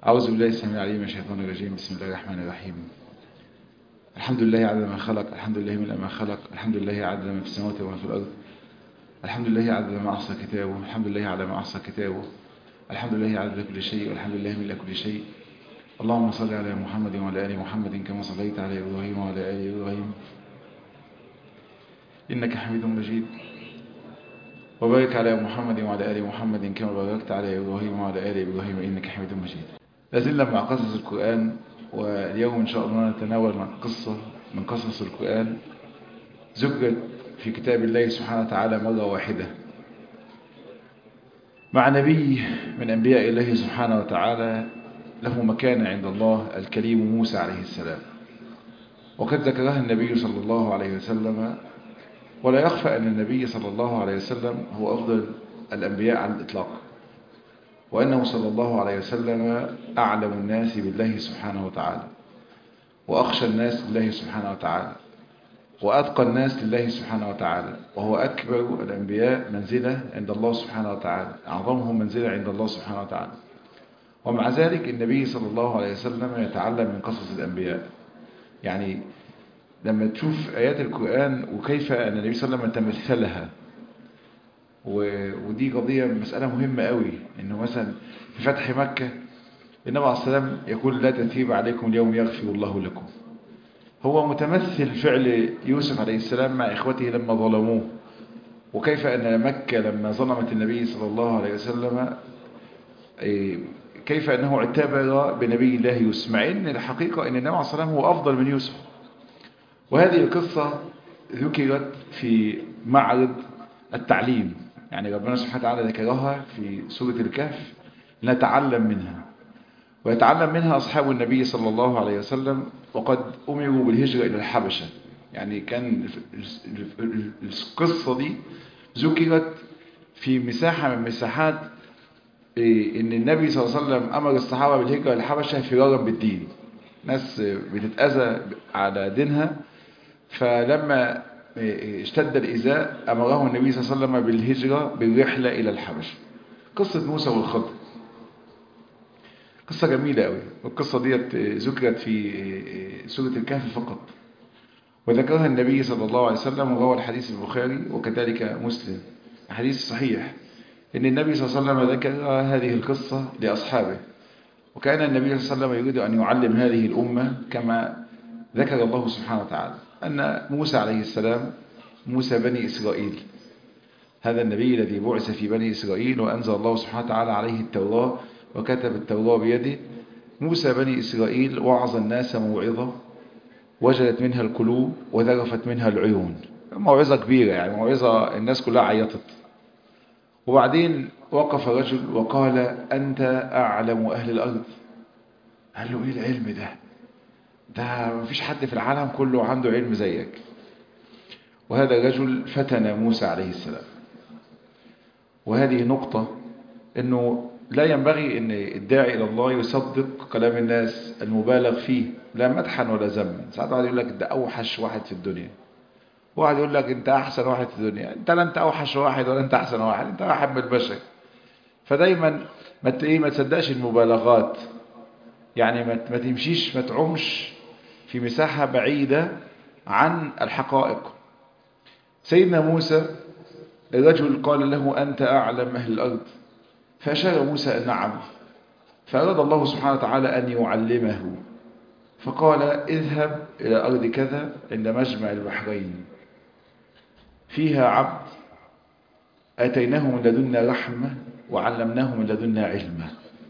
أعوذ بالله السميع العليم من الشيطان الرجيم بسم الله الرحمن الرحيم الحمد لله عدد ما خلق الحمد لله من ما خلق الحمد لله عدد ما في السماوات وما في الأرض الحمد لله عدد ما أحصى كتابه الحمد لله على ما أحصى كتابه الحمد لله عدد كل شيء والحمد لله من كل شيء اللهم صل على محمد وعلى آل محمد كما صليت على إبراهيم وعلى آل إبراهيم إنك حميد مجيد وبارك على محمد وعلى آل محمد كما باركت على إبراهيم وعلى آل إبراهيم إنك حميد مجيد لازلنا مع قصص القرآن واليوم إن شاء الله نتناول مع قصة من قصص القرآن ذكرت في كتاب الله سبحانه وتعالى مرة واحدة مع نبي من أنبياء الله سبحانه وتعالى له مكان عند الله الكريم موسى عليه السلام وقد ذكرها النبي صلى الله عليه وسلم ولا يخفى أن النبي صلى الله عليه وسلم هو أفضل الأنبياء على الإطلاق وأنه صلى الله عليه وسلم أعلم الناس بالله سبحانه وتعالى وأخشى الناس لله سبحانه وتعالى وأتقى الناس لله سبحانه وتعالى وهو أكبر الأنبياء منزلة عند الله سبحانه وتعالى أعظمهم منزلة عند الله سبحانه وتعالى ومع ذلك النبي صلى الله عليه وسلم يتعلم من قصص الأنبياء يعني لما تشوف آيات القرآن وكيف أن النبي صلى الله عليه وسلم تمثلها ودي قضية مسألة مهمة قوي إنه مثلا في فتح مكة النبي عليه السلام يقول لا تثيب عليكم اليوم يغفر الله لكم هو متمثل فعل يوسف عليه السلام مع إخوته لما ظلموه وكيف أن مكة لما ظلمت النبي صلى الله عليه وسلم كيف أنه اعتبر بنبي الله يوسف مع أن الحقيقة أن النبي عليه السلام هو أفضل من يوسف وهذه القصة ذكرت في معرض التعليم يعني ربنا سبحانه وتعالى ذكرها في سورة الكهف نتعلم منها ويتعلم منها أصحاب النبي صلى الله عليه وسلم وقد أمروا بالهجرة إلى الحبشة يعني كان القصة دي ذكرت في مساحة من مساحات إن النبي صلى الله عليه وسلم أمر الصحابة بالهجرة إلى الحبشة فرارا بالدين ناس بتتأذى على دينها فلما اشتد الإزاء أمره النبي صلى الله عليه وسلم بالهجرة بالرحلة إلى الحبشة قصة موسى والخضر قصة جميلة قوي والقصة ديت ذكرت في سورة الكهف فقط وذكرها النبي صلى الله عليه وسلم وروى الحديث البخاري وكذلك مسلم حديث صحيح إن النبي صلى الله عليه وسلم ذكر هذه القصة لأصحابه وكان النبي صلى الله عليه وسلم يريد أن يعلم هذه الأمة كما ذكر الله سبحانه وتعالى أن موسى عليه السلام موسى بني إسرائيل هذا النبي الذي بعث في بني إسرائيل وأنزل الله سبحانه وتعالى عليه التوراة وكتب التوراة بيده موسى بني إسرائيل وعظ الناس موعظة وجلت منها القلوب وذرفت منها العيون موعظة كبيرة يعني موعظة الناس كلها عيطت وبعدين وقف رجل وقال أنت أعلم أهل الأرض قال له إيه العلم ده ده مفيش حد في العالم كله عنده علم زيك وهذا الرجل فتن موسى عليه السلام وهذه نقطة أنه لا ينبغي أن الداعي إلى الله يصدق كلام الناس المبالغ فيه لا مدحا ولا ذما ساعات واحد يقول لك ده أوحش واحد في الدنيا واحد يقول لك أنت أحسن واحد في الدنيا أنت لا أنت أوحش واحد ولا أنت أحسن واحد أنت واحد من البشر فدايما ما إيه ما تصدقش المبالغات يعني ما تمشيش ما تعمش في مساحة بعيدة عن الحقائق سيدنا موسى الرجل قال له أنت أعلم أهل الأرض فأشار موسى نعم فأراد الله سبحانه وتعالى أن يعلمه فقال اذهب إلى أرض كذا عند مجمع البحرين فيها عبد أتيناه من لدنا رحمة وعلمناه من لدنا علما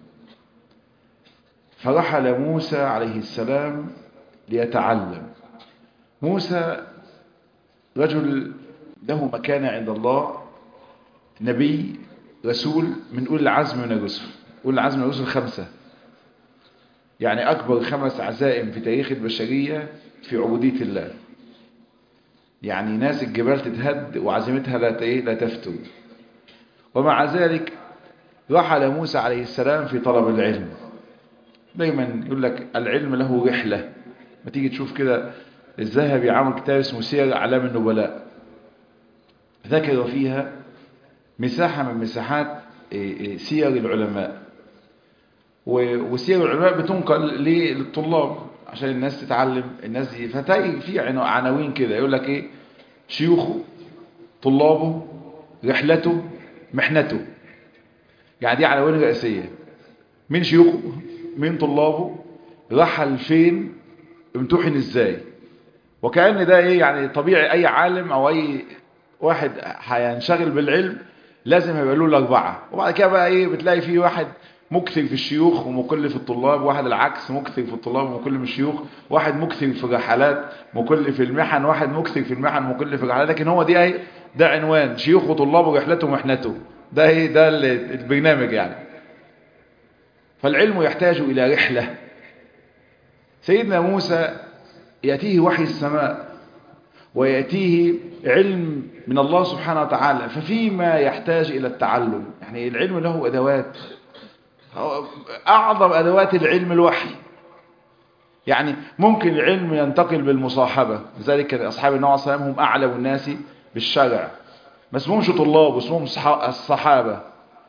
فرحل موسى عليه السلام ليتعلم موسى رجل له مكانة عند الله نبي رسول من أولي العزم من الرسل أولي العزم من الرسل خمسة يعني أكبر خمس عزائم في تاريخ البشرية في عبودية الله يعني ناس الجبال تتهد وعزيمتها لا لا تفتر ومع ذلك رحل موسى عليه السلام في طلب العلم دايما يقول لك العلم له رحلة ما تيجي تشوف كده الذهبي عامل كتاب اسمه سير أعلام النبلاء ذكر فيها مساحة من مساحات سير العلماء وسير العلماء بتنقل للطلاب عشان الناس تتعلم الناس دي فتلاقي في عناوين كده يقول لك ايه شيوخه طلابه رحلته محنته يعني دي عناوين رئيسيه مين شيوخه مين طلابه رحل فين امتحن ازاي وكأن ده ايه يعني طبيعي اي عالم او اي واحد هينشغل بالعلم لازم يبقى له الاربعه وبعد كده بقى ايه بتلاقي في واحد مكثر في الشيوخ ومكل في الطلاب واحد العكس مكثر في الطلاب ومكل في الشيوخ واحد مكثر في الرحلات مكل في المحن واحد مكثر في المحن مكل في الرحلات لكن هو دي اهي ده عنوان شيوخ وطلاب ورحلته ومحنته ده ايه ده البرنامج يعني فالعلم يحتاج الى رحله سيدنا موسى يأتيه وحي السماء ويأتيه علم من الله سبحانه وتعالى ففيما يحتاج إلى التعلم يعني العلم له أدوات أعظم أدوات العلم الوحي يعني ممكن العلم ينتقل بالمصاحبة لذلك أصحاب النبي صلى الله عليه وسلم هم أعلم الناس بالشرع ما اسمهمش طلاب اسمهم الصحابة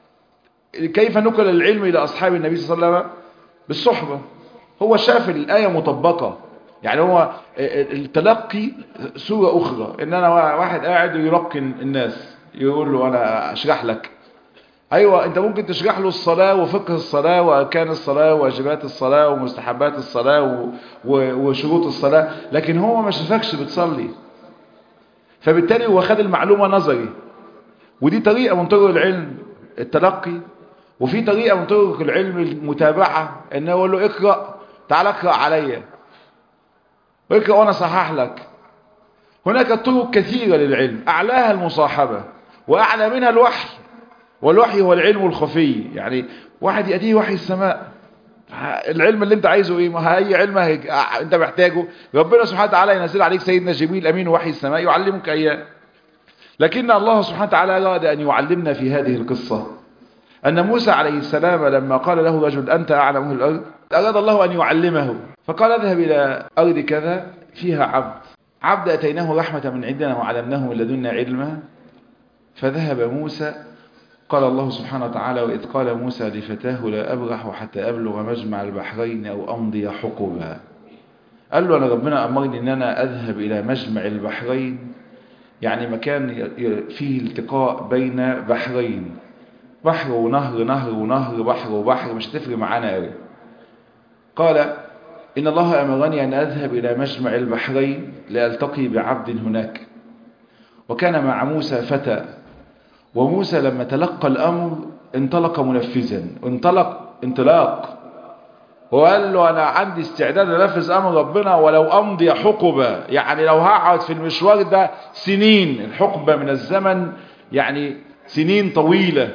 كيف نقل العلم إلى أصحاب النبي صلى الله عليه وسلم بالصحبة هو شاف الآية مطبقة يعني هو التلقي صورة أخرى إن أنا واحد قاعد يلقن الناس يقول له أنا أشرح لك أيوة أنت ممكن تشرح له الصلاة وفقه الصلاة وأركان الصلاة وواجبات الصلاة ومستحبات الصلاة وشروط الصلاة لكن هو ما شافكش بتصلي فبالتالي هو خد المعلومة نظري ودي طريقة من طرق العلم التلقي وفي طريقة من طرق العلم المتابعة إن أقول له اقرأ تعال اقرأ عليا واقرأ وأنا صحح لك هناك طرق كثيرة للعلم أعلاها المصاحبة وأعلى منها الوحي والوحي هو العلم الخفي يعني واحد يأتيه وحي السماء العلم اللي انت عايزه ايه ما اي علم انت محتاجه ربنا سبحانه وتعالى ينزل عليك سيدنا جبريل امين وحي السماء يعلمك اياه لكن الله سبحانه وتعالى اراد ان يعلمنا في هذه القصة ان موسى عليه السلام لما قال له رجل انت اعلم اهل الارض اراد الله ان يعلمه فقال اذهب الى ارض كذا فيها عبد عبد اتيناه رحمة من عندنا وعلمناه من لدنا علما فذهب موسى قال الله سبحانه وتعالى وإذ قال موسى لفتاه لا أبرح حتى أبلغ مجمع البحرين أو أمضي حقبا قال له أنا ربنا أمرني أن أنا أذهب إلى مجمع البحرين يعني مكان فيه التقاء بين بحرين بحر ونهر نهر ونهر بحر وبحر مش هتفرق معانا قوي قال إن الله أمرني أن أذهب إلى مجمع البحرين لألتقي بعبد هناك وكان مع موسى فتى وموسى لما تلقى الأمر انطلق منفذا انطلق انطلاق وقال له أنا عندي استعداد أنفذ أمر ربنا ولو أمضي حقبة يعني لو هقعد في المشوار ده سنين الحقبة من الزمن يعني سنين طويلة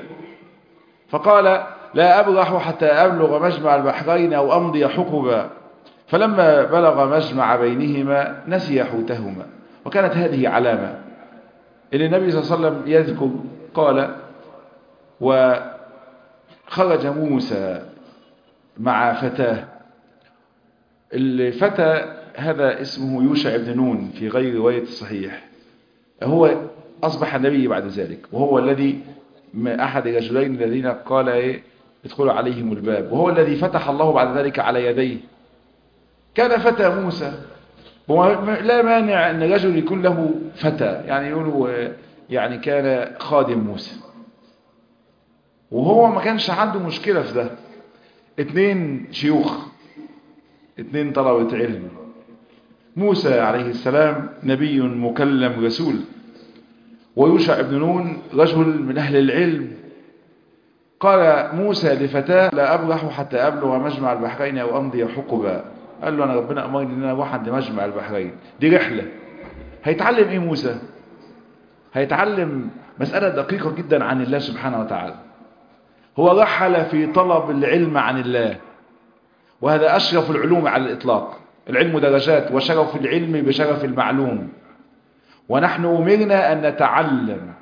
فقال لا أبرح حتى أبلغ مجمع البحرين أو أمضي حقبة فلما بلغ مجمع بينهما نسي حوتهما وكانت هذه علامة إن النبي صلى الله عليه وسلم يذكر قال وخرج موسى مع فتاه الفتى هذا اسمه يوشع بن نون في غير رواية الصحيح هو أصبح نبي بعد ذلك وهو الذي أحد الرجلين الذين قال إيه ادخلوا عليهم الباب وهو الذي فتح الله بعد ذلك على يديه كان فتى موسى لا مانع أن رجل يكون له فتى يعني يقولوا يعني كان خادم موسى وهو ما كانش عنده مشكلة في ده اتنين شيوخ اتنين طلبة علم موسى عليه السلام نبي مكلم رسول ويوشع بن نون رجل من أهل العلم قال موسى لفتاه لا أبرح حتى أبلغ مجمع البحرين أو أمضي حقبا قال له أنا ربنا أمرني أن أنا أروح عند مجمع البحرين دي رحلة هيتعلم إيه موسى هيتعلم مسألة دقيقة جدا عن الله سبحانه وتعالى هو رحل في طلب العلم عن الله وهذا أشرف العلوم على الإطلاق العلم درجات وشرف العلم بشرف المعلوم ونحن أمرنا أن نتعلم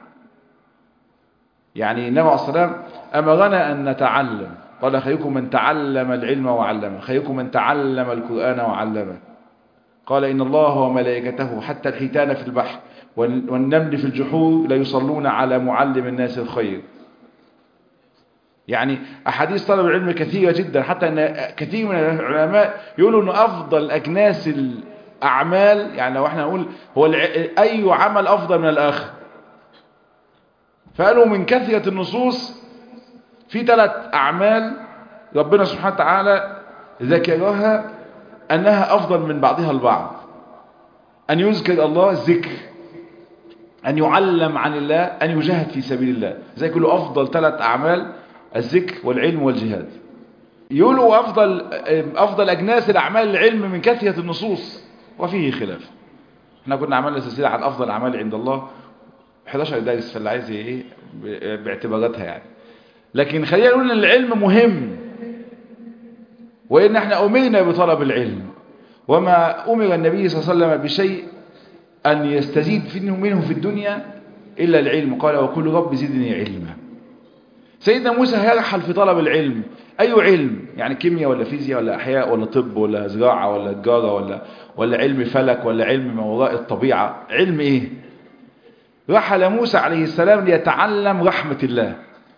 يعني النبي عليه الصلاة أمرنا أن نتعلم قال خيركم من تعلم العلم وعلمه خيركم من تعلم القرآن وعلمه قال إن الله وملائكته حتى الحيتان في البحر والنمل في الجحور لا يصلون على معلم الناس الخير يعني أحاديث طلب العلم كثيرة جدا حتى أن كثير من العلماء يقولوا أنه أفضل أجناس الأعمال يعني لو احنا نقول هو أي عمل أفضل من الآخر فقالوا من كثرة النصوص في ثلاث أعمال ربنا سبحانه وتعالى ذكرها أنها أفضل من بعضها البعض أن يذكر الله الذكر أن يعلم عن الله أن يجاهد في سبيل الله زي كله أفضل ثلاث أعمال الذكر والعلم والجهاد يقولوا أفضل, أفضل أجناس الأعمال العلم من كثرة النصوص وفيه خلاف احنا كنا عملنا سلسلة عن أفضل الأعمال عند الله 11 دارس فاللي عايز ايه باعتباراتها يعني لكن خلينا نقول ان العلم مهم وان احنا امرنا بطلب العلم وما امر النبي صلى الله عليه وسلم بشيء ان يستزيد منه في الدنيا الا العلم قال وقل رب زدني علما سيدنا موسى يرحل في طلب العلم اي علم يعني كيمياء ولا فيزياء ولا احياء ولا طب ولا زراعه ولا تجاره ولا ولا علم فلك ولا علم ما وراء الطبيعه علم ايه رحل موسى عليه السلام ليتعلم رحمة الله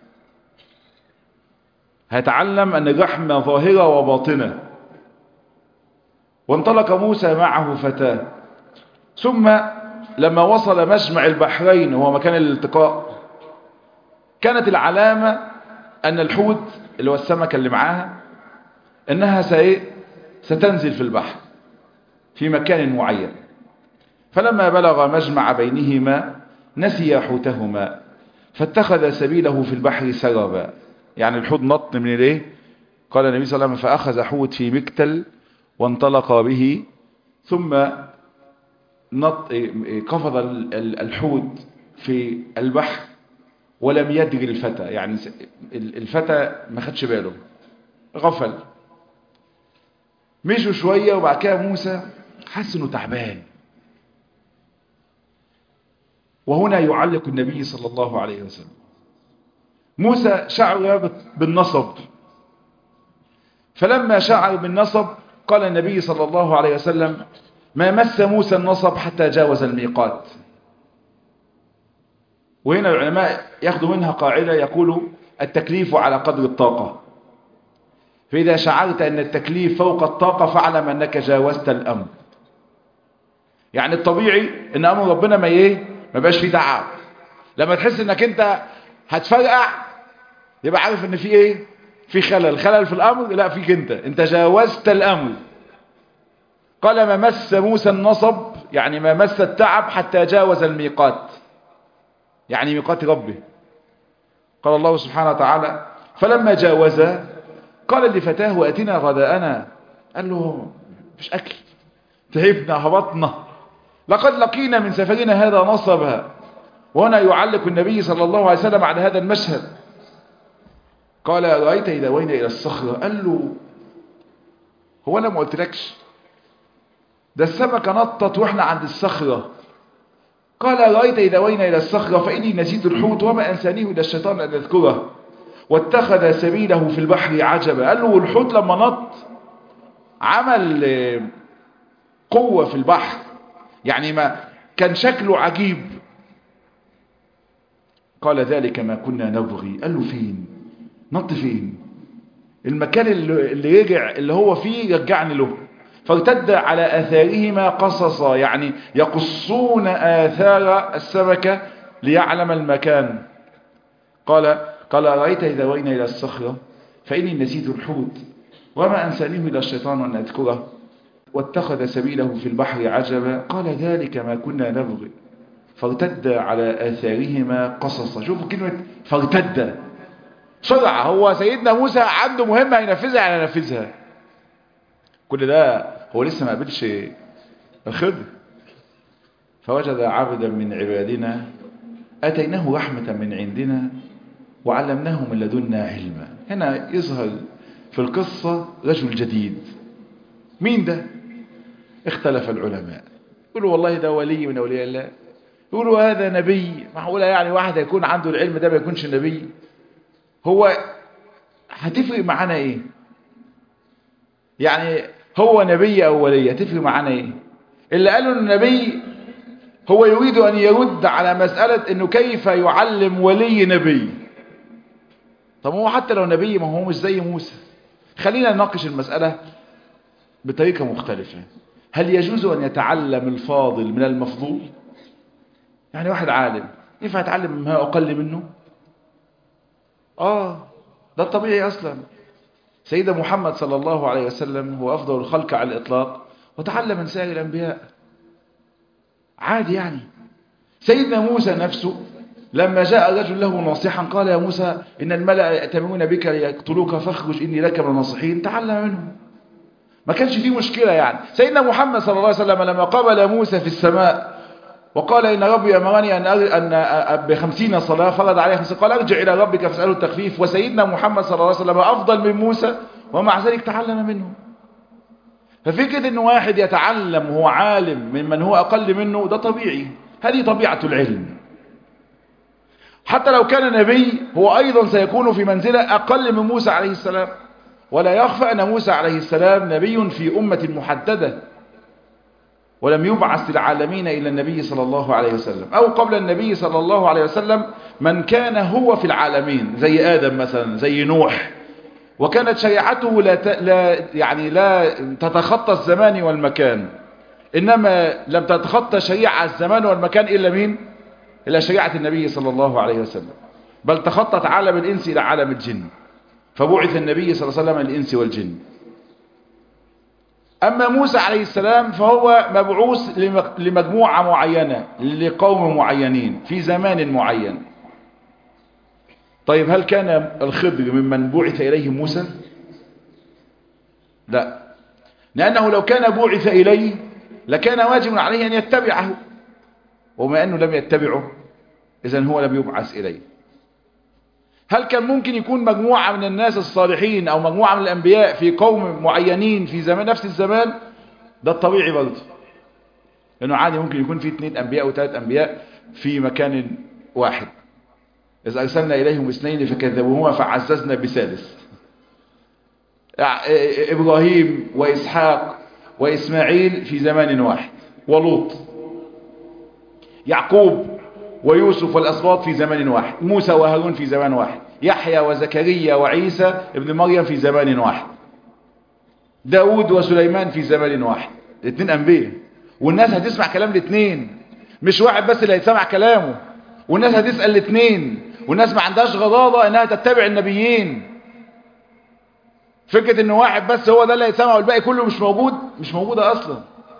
هيتعلم أن الرحمة ظاهرة وباطنة وانطلق موسى معه فتاه ثم لما وصل مجمع البحرين وهو مكان الالتقاء كانت العلامة أن الحوت اللي هو السمكة اللي معاها أنها ستنزل في البحر في مكان معين فلما بلغ مجمع بينهما نسي حوتهما فاتخذ سبيله في البحر سربا يعني الحوت نط من الايه قال النبي صلى الله عليه وسلم فأخذ حوت في مكتل وانطلق به ثم نط قفض الحوت في البحر ولم يدري الفتى يعني الفتى ما خدش باله غفل مشوا شوية وبعد كده موسى حس انه تعبان وهنا يعلق النبي صلى الله عليه وسلم موسى شعر بالنصب فلما شعر بالنصب قال النبي صلى الله عليه وسلم ما مس موسى النصب حتى جاوز الميقات وهنا العلماء ياخذوا منها قاعدة يقولوا التكليف على قدر الطاقة فإذا شعرت أن التكليف فوق الطاقة فاعلم أنك جاوزت الأمر يعني الطبيعي أن أمر ربنا ما ايه ما بقاش فيه تعب لما تحس انك انت هتفرقع يبقى عارف ان في ايه في خلل خلل في الامر لا فيك انت انت جاوزت الامر قال ما مس موسى النصب يعني ما مس التعب حتى جاوز الميقات يعني ميقات ربه قال الله سبحانه وتعالى فلما جاوز قال لفتاه اتنا غداءنا قال له مش اكل تعبنا هبطنا لقد لقينا من سفرنا هذا نصبا وهنا يعلق النبي صلى الله عليه وسلم على هذا المشهد قال رأيت إذا وين إلى الصخرة قال له هو أنا ما قلتلكش ده السمكة نطت وإحنا عند الصخرة قال رأيت إذا وين إلى الصخرة فإني نسيت الحوت وما أنسانيه إلى الشيطان أن أذكره واتخذ سبيله في البحر عجبا قال له الحوت لما نط عمل قوة في البحر يعني ما كان شكله عجيب قال ذلك ما كنا نبغي قال له فين نط فين المكان اللي, اللي رجع اللي هو فيه رجعني له فارتد على آثارهما قصصا يعني يقصون آثار السمكة ليعلم المكان قال قال رأيت إذا وين إلى الصخرة فإني نسيت الحوت وما أنسانيه إلى الشيطان أن أذكره واتخذ سبيله في البحر عجبا قال ذلك ما كنا نبغي فارتد على آثارهما قصصا شوفوا كلمة فارتد سرعة هو سيدنا موسى عنده مهمة ينفذها يعني ينفذها كل ده هو لسه ما قابلش الخضر فوجد عبدا من عبادنا أتيناه رحمة من عندنا وعلمناه من لدنا علما هنا يظهر في القصة رجل جديد مين ده اختلف العلماء يقولوا والله ده ولي من أولياء الله يقولوا هذا نبي معقولة يعني واحد يكون عنده العلم ده ما يكونش نبي هو هتفرق معانا ايه يعني هو نبي او ولي هتفرق معانا ايه اللي قالوا النبي هو يريد ان يرد على مسألة انه كيف يعلم ولي نبي طب هو حتى لو نبي ما هو مش زي موسى خلينا نناقش المسألة بطريقة مختلفة هل يجوز أن يتعلم الفاضل من المفضول يعني واحد عالم ينفع يتعلم ما أقل منه آه ده الطبيعي أصلا سيدنا محمد صلى الله عليه وسلم هو أفضل الخلق على الإطلاق وتعلم من سائر الأنبياء عادي يعني سيدنا موسى نفسه لما جاء رجل له ناصحا قال يا موسى إن الملأ يأتمرون بك ليقتلوك فاخرج إني لك من الناصحين تعلم منهم ما كانش فيه مشكلة يعني سيدنا محمد صلى الله عليه وسلم لما قابل موسى في السماء وقال إن ربي أمرني أن أن بخمسين صلاة فرض عليه خمسين قال ارجع إلى ربك فاسأله التخفيف وسيدنا محمد صلى الله عليه وسلم أفضل من موسى ومع ذلك تعلم منه ففكرة أن واحد يتعلم وهو عالم ممن هو أقل منه ده طبيعي هذه طبيعة العلم حتى لو كان نبي هو أيضا سيكون في منزلة أقل من موسى عليه السلام ولا يخفى أن موسى عليه السلام نبي في أمة محددة ولم يبعث العالمين إلى النبي صلى الله عليه وسلم أو قبل النبي صلى الله عليه وسلم من كان هو في العالمين زي آدم مثلا زي نوح وكانت شريعته لا, ت... لا يعني لا تتخطى الزمان والمكان إنما لم تتخطى شريعة الزمان والمكان إلا مين إلا شريعة النبي صلى الله عليه وسلم بل تخطت عالم الإنس إلى عالم الجن فبعث النبي صلى الله عليه وسلم الإنس والجن أما موسى عليه السلام فهو مبعوث لمجموعة معينة لقوم معينين في زمان معين طيب هل كان الخضر ممن بعث إليه موسى لا لأنه لو كان بعث إليه لكان واجب عليه أن يتبعه وما أنه لم يتبعه إذن هو لم يبعث إليه هل كان ممكن يكون مجموعة من الناس الصالحين أو مجموعة من الأنبياء في قوم معينين في زمان نفس الزمان ده الطبيعي برضه لأنه عادي ممكن يكون في اثنين أنبياء وثلاث أنبياء في مكان واحد إذا أرسلنا إليهم اثنين فكذبوهما فعززنا بثالث إبراهيم وإسحاق وإسماعيل في زمان واحد ولوط يعقوب ويوسف والأسباط في زمان واحد موسى وهارون في زمان واحد يحيى وزكريا وعيسى ابن مريم في زمان واحد داود وسليمان في زمان واحد الاثنين أنبياء والناس هتسمع كلام الاثنين مش واحد بس اللي هيسمع كلامه والناس هتسأل الاثنين والناس ما عندهاش غضاضة انها تتبع النبيين فكرة ان واحد بس هو ده اللي هيسمع والباقي كله مش موجود مش موجودة اصلا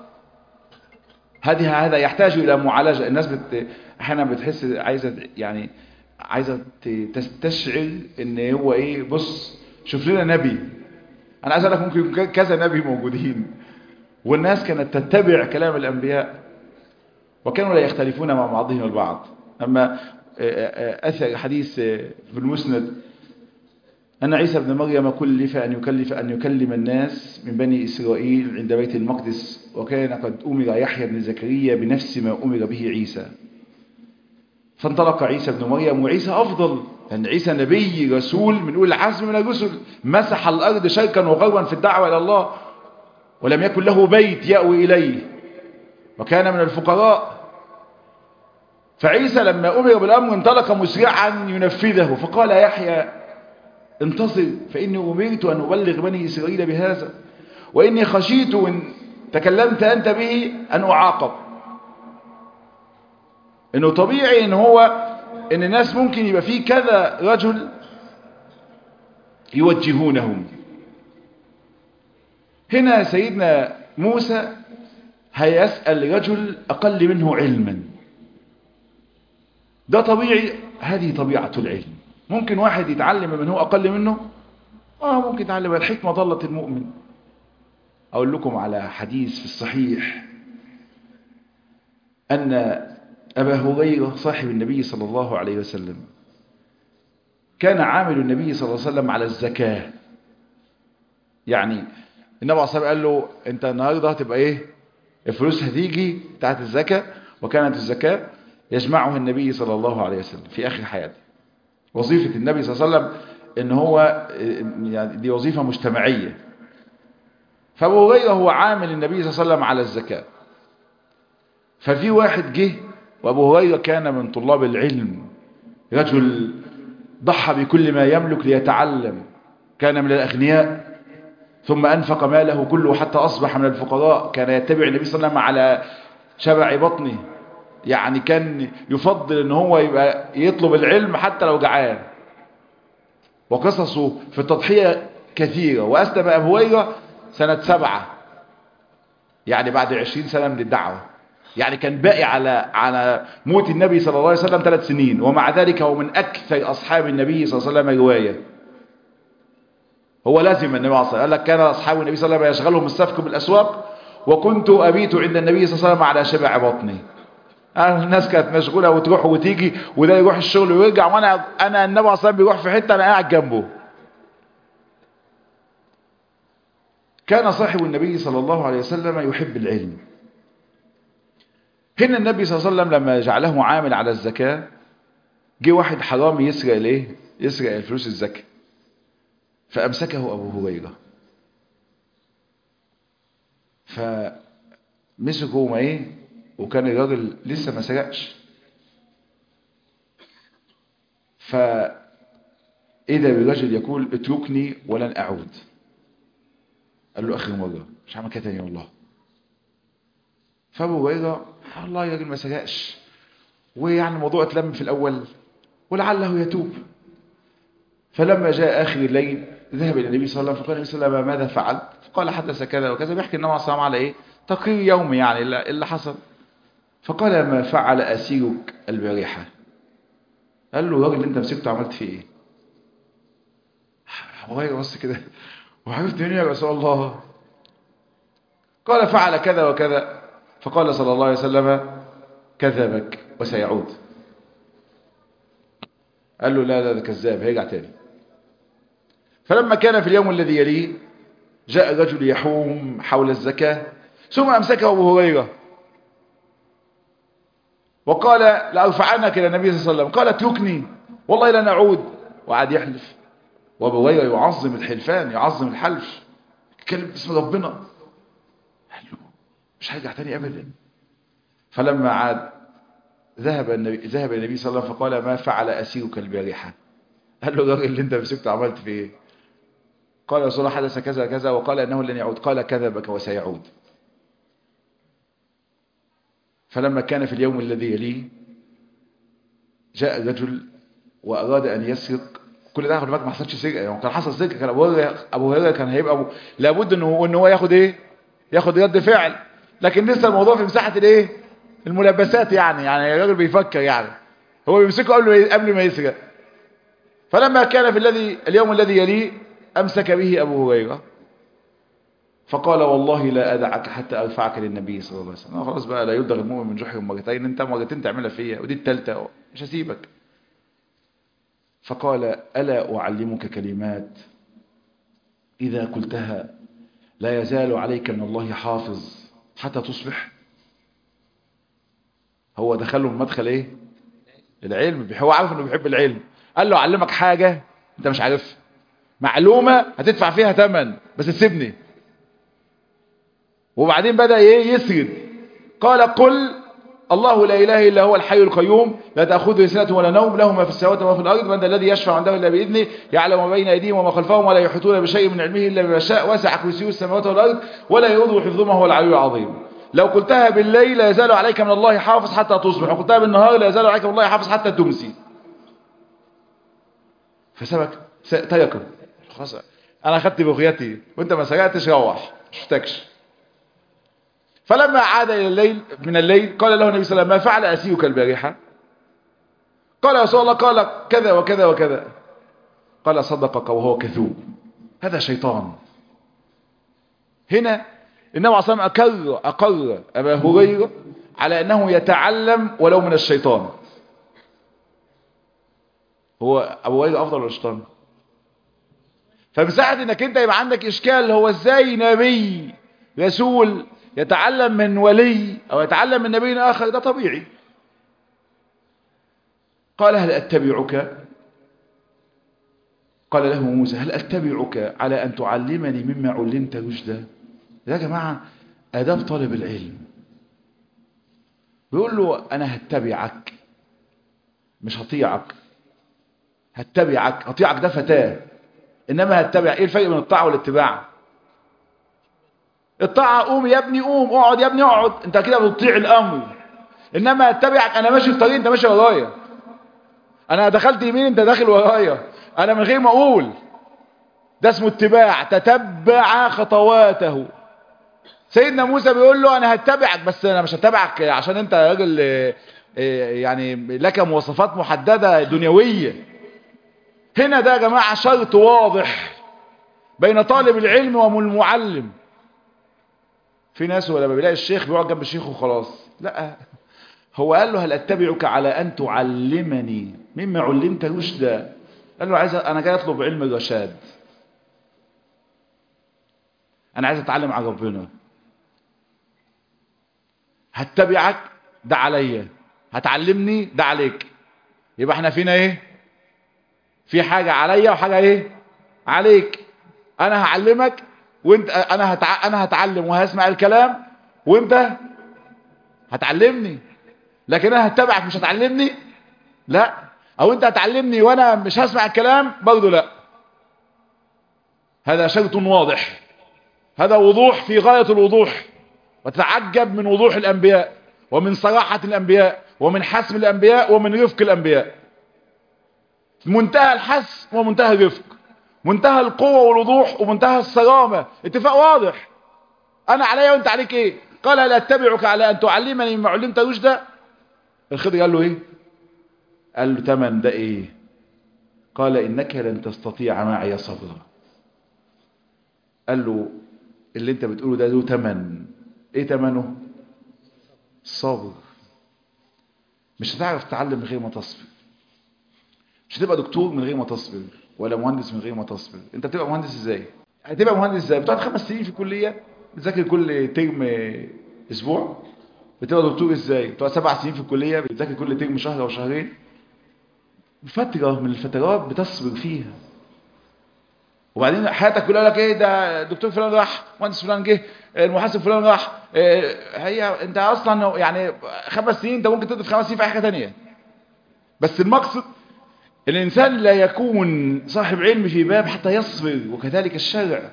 هذه هذا يحتاج الى معالجة الناس بت... احيانا بتحس عايزة يعني عايزة تستشعر ان هو ايه بص شوف لنا نبي انا عايز اقول لك ممكن يكون كذا نبي موجودين والناس كانت تتبع كلام الانبياء وكانوا لا يختلفون مع بعضهم البعض اما اثر حديث في المسند أن عيسى بن مريم كلف أن يكلف أن يكلم الناس من بني إسرائيل عند بيت المقدس وكان قد أمر يحيى بن زكريا بنفس ما أمر به عيسى فانطلق عيسى بن مريم وعيسى أفضل لأن عيسى نبي رسول من أولي العزم من الرسل مسح الأرض شرقا وغربا في الدعوة إلى الله ولم يكن له بيت يأوي إليه وكان من الفقراء فعيسى لما أمر بالأمر انطلق مسرعا ينفذه فقال يحيى انتصر فإني أمرت أن أبلغ بني إسرائيل بهذا وإني خشيت إن تكلمت أنت به أن أعاقب إنه طبيعي إن هو إن الناس ممكن يبقى فيه كذا رجل يوجهونهم هنا سيدنا موسى هيسأل رجل أقل منه علما ده طبيعي هذه طبيعة العلم ممكن واحد يتعلم من هو أقل منه آه ممكن يتعلم الحكمة ضلت المؤمن أقول لكم على حديث في الصحيح أن أبا هريرة صاحب النبي صلى الله عليه وسلم كان عامل النبي صلى الله عليه وسلم على الزكاة يعني النبي عليه الصلاة قال له أنت النهاردة هتبقى إيه الفلوس هتيجي بتاعت الزكاة وكانت الزكاة يجمعها النبي صلى الله عليه وسلم في آخر حياته وظيفة النبي صلى الله عليه وسلم ان هو يعني دي وظيفة مجتمعية فابو هريره هو عامل النبي صلى الله عليه وسلم على الزكاة ففي واحد جه وابو هريره كان من طلاب العلم رجل ضحى بكل ما يملك ليتعلم كان من الأغنياء ثم أنفق ماله كله حتى أصبح من الفقراء كان يتبع النبي صلى الله عليه وسلم على شبع بطنه يعني كان يفضل ان هو يبقى يطلب العلم حتى لو جعان وقصصه في التضحية كثيرة وأسلم أبو هريرة سنة سبعة يعني بعد عشرين سنة من الدعوة يعني كان باقي على على موت النبي صلى الله عليه وسلم ثلاث سنين ومع ذلك هو من أكثر أصحاب النبي صلى الله عليه وسلم رواية هو لازم النبي صلى الله عليه وسلم قال لك كان أصحاب النبي صلى الله عليه وسلم يشغلهم السفك بالأسواق وكنت أبيت عند النبي صلى الله عليه وسلم على شبع بطني الناس كانت مشغولة وتروح وتيجي وده يروح الشغل ويرجع وانا انا النبي صلى الله عليه وسلم بيروح في حتة انا قاعد جنبه كان صاحب النبي صلى الله عليه وسلم يحب العلم هنا النبي صلى الله عليه وسلم لما جعله عامل على الزكاة جه واحد حرامي يسرق الايه يسرق الفلوس الزكاة فامسكه ابو هريره فمسكه ما ايه وكان الراجل لسه ما سرقش فإذا بالرجل يقول اتركني ولن أعود قال له آخر مرة مش هعمل كده تاني والله فأبو هريرة الله يا راجل ما سرقش ويعني الموضوع اتلم في الأول ولعله يتوب فلما جاء آخر الليل ذهب إلى النبي صلى الله عليه وسلم فقال النبي صلى الله عليه وسلم ماذا فعلت فقال حدث كذا وكذا بيحكي النبي صلى الله عليه وسلم على إيه تقرير يومي يعني اللي حصل فقال ما فعل أسيرك البارحة قال له الراجل اللي انت مسكته عملت فيه ايه هو بص كده وعرفت منين يا رسول الله قال فعل كذا وكذا فقال صلى الله عليه وسلم كذبك وسيعود قال له لا لا ده كذاب هيرجع تاني فلما كان في اليوم الذي يليه جاء رجل يحوم حول الزكاة ثم أمسكه أبو هريرة وقال لأرفعنك إلى النبي صلى الله عليه وسلم قال اتركني والله لن أعود وقعد يحلف وأبو هريرة يعظم الحلفان يعظم الحلف يتكلم باسم ربنا قال له مش هرجع تاني أبدا فلما عاد ذهب النبي ذهب النبي صلى الله عليه وسلم فقال ما فعل أسيرك البارحة قال له الراجل اللي انت مسكته عملت فيه ايه قال رسول الله حدث كذا كذا وقال انه لن يعود قال كذبك وسيعود فلما كان في اليوم الذي يليه جاء رجل وأراد أن يسرق كل ده ما حصلش سرقة يعني كان حصل سرقة كان أبو هريرة أبو هريرة كان هيبقى أبو لابد إنه إن هو ياخد إيه ياخد رد فعل لكن لسه الموضوع في مساحة الإيه الملبسات يعني يعني الراجل بيفكر يعني هو بيمسكه قبل قبل ما يسرق فلما كان في الذي اليوم الذي يليه أمسك به أبو هريرة فقال والله لا أدعك حتى أرفعك للنبي صلى الله عليه وسلم خلاص بقى لا يدغ المؤمن من جحر مرتين انت مرتين تعملها فيا ودي التالتة مش هسيبك فقال ألا أعلمك كلمات إذا قلتها لا يزال عليك من الله حافظ حتى تصبح هو دخله من مدخل ايه العلم هو عارف انه بيحب العلم قال له اعلمك حاجة انت مش عارفها معلومة هتدفع فيها ثمن بس تسيبني وبعدين بدأ ايه يسرد قال قل الله لا اله الا هو الحي القيوم لا تاخذه سنه ولا نوم له ما في السماوات وما في الارض من الذي يشفع عنده الا باذنه يعلم ما بين ايديهم وما خلفهم ولا يحيطون بشيء من علمه الا بما شاء وسع كرسيه السماوات والارض ولا يؤوده حفظهما هو العلي العظيم لو قلتها بالليل لا يزال عليك من الله حافظ حتى تصبح وقلتها بالنهار لا يزال عليك من الله حافظ حتى تمسي فسبك تيقن خلاص انا اخدت بغيتي وانت ما سرقتش روح شفتكش فلما عاد إلى الليل من الليل قال له النبي صلى الله عليه وسلم ما فعل أسيرك البارحة قال يا رسول الله قال كذا وكذا وكذا قال صدقك وهو كذوب هذا شيطان هنا النبي عليه الصلاة أقر, أقر أبا هريرة على أنه يتعلم ولو من الشيطان هو أبو هريرة أفضل ولا الشيطان فمساعد انك انت يبقى عندك اشكال هو ازاي نبي رسول يتعلم من ولي او يتعلم من نبي اخر ده طبيعي قال هل اتبعك قال له موسى هل اتبعك على ان تعلمني مما علمت رشدا يا جماعة اداب طالب العلم بيقول له انا هتبعك مش هطيعك هتبعك هطيعك ده فتاه انما هتبع ايه الفرق بين الطاعه والاتباع الطاعه قوم يا ابني قوم اقعد يا ابني اقعد انت كده بتطيع الامر انما اتبعك انا ماشي في طريق انت ماشي ورايا انا دخلت يمين انت داخل ورايا انا من غير ما اقول ده اسمه اتباع تتبع خطواته سيدنا موسى بيقول له انا هتبعك بس انا مش هتبعك عشان انت راجل يعني لك مواصفات محددة دنيوية هنا ده يا جماعة شرط واضح بين طالب العلم والمعلم في ناس لما بيلاقي الشيخ بيقعد جنب الشيخ وخلاص لا هو قال له هل اتبعك على ان تعلمني مما علمت رشدا قال له عايز انا جاي اطلب علم الرشاد انا عايز اتعلم على ربنا هتبعك ده عليا هتعلمني ده عليك يبقى احنا فينا ايه في حاجة عليا وحاجة ايه عليك انا هعلمك وانت انا هتع... انا هتعلم وهسمع الكلام وانت هتعلمني لكن انا هتبعك مش هتعلمني لا او انت هتعلمني وانا مش هسمع الكلام برضه لا هذا شرط واضح هذا وضوح في غاية الوضوح وتتعجب من وضوح الانبياء ومن صراحة الانبياء ومن حسم الانبياء ومن رفق الانبياء منتهى الحسم ومنتهى الرفق منتهى القوة والوضوح ومنتهى الصرامة اتفاق واضح انا عليا وانت عليك ايه قال لا اتبعك على ان تعلمني مما علمت رشدا الخضر قال له ايه قال له تمن ده ايه قال انك لن تستطيع معي صبرا قال له اللي انت بتقوله ده له تمن ايه تمنه الصبر مش هتعرف تتعلم من غير ما تصبر مش هتبقى دكتور من غير ما تصبر ولا مهندس من غير ما تصبر انت بتبقى مهندس ازاي هتبقى مهندس ازاي بتقعد خمس سنين في الكليه بتذاكر كل ترم اسبوع بتبقى دكتور ازاي بتقعد سبع سنين في الكليه بتذاكر كل ترم شهر او شهرين فتره من الفترات بتصبر فيها وبعدين حياتك كلها لك ايه ده الدكتور فلان راح مهندس فلان جه المحاسب فلان راح إيه هي انت اصلا يعني خمس سنين انت ممكن تدرس خمس سنين في اي حاجه ثانيه بس المقصد الانسان لا يكون صاحب علم في باب حتى يصبر وكذلك الشرع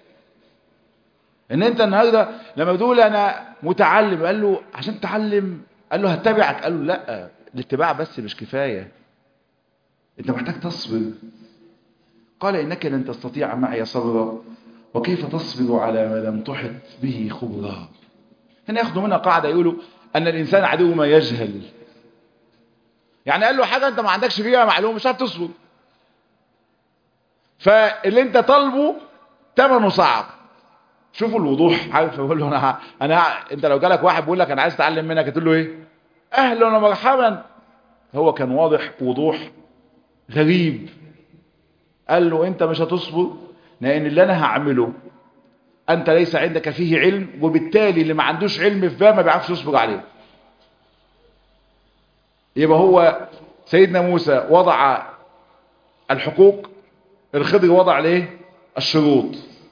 ان انت النهارده لما بتقول انا متعلم قال له عشان تتعلم قال له هتبعك قال له لا الاتباع بس مش كفايه انت محتاج تصبر قال إنك لن تستطيع معي صبرا وكيف تصبر على ما لم تحط به خبرا هنا ياخدوا منها قاعدة يقولوا أن الإنسان عدو ما يجهل يعني قال له حاجة أنت ما عندكش فيها معلومة مش هتصبر فاللي أنت طالبه ثمنه صعب شوفوا الوضوح عارف بقول له انا انا انت لو جالك واحد بيقول لك انا عايز اتعلم منك تقول له ايه اهلا ومرحبا هو كان واضح وضوح غريب قال له انت مش هتصبر لان اللي انا هعمله انت ليس عندك فيه علم وبالتالي اللي ما عندوش علم في باب ما بيعرفش يصبر عليه يبقى هو سيدنا موسى وضع الحقوق الخضر وضع ليه الشروط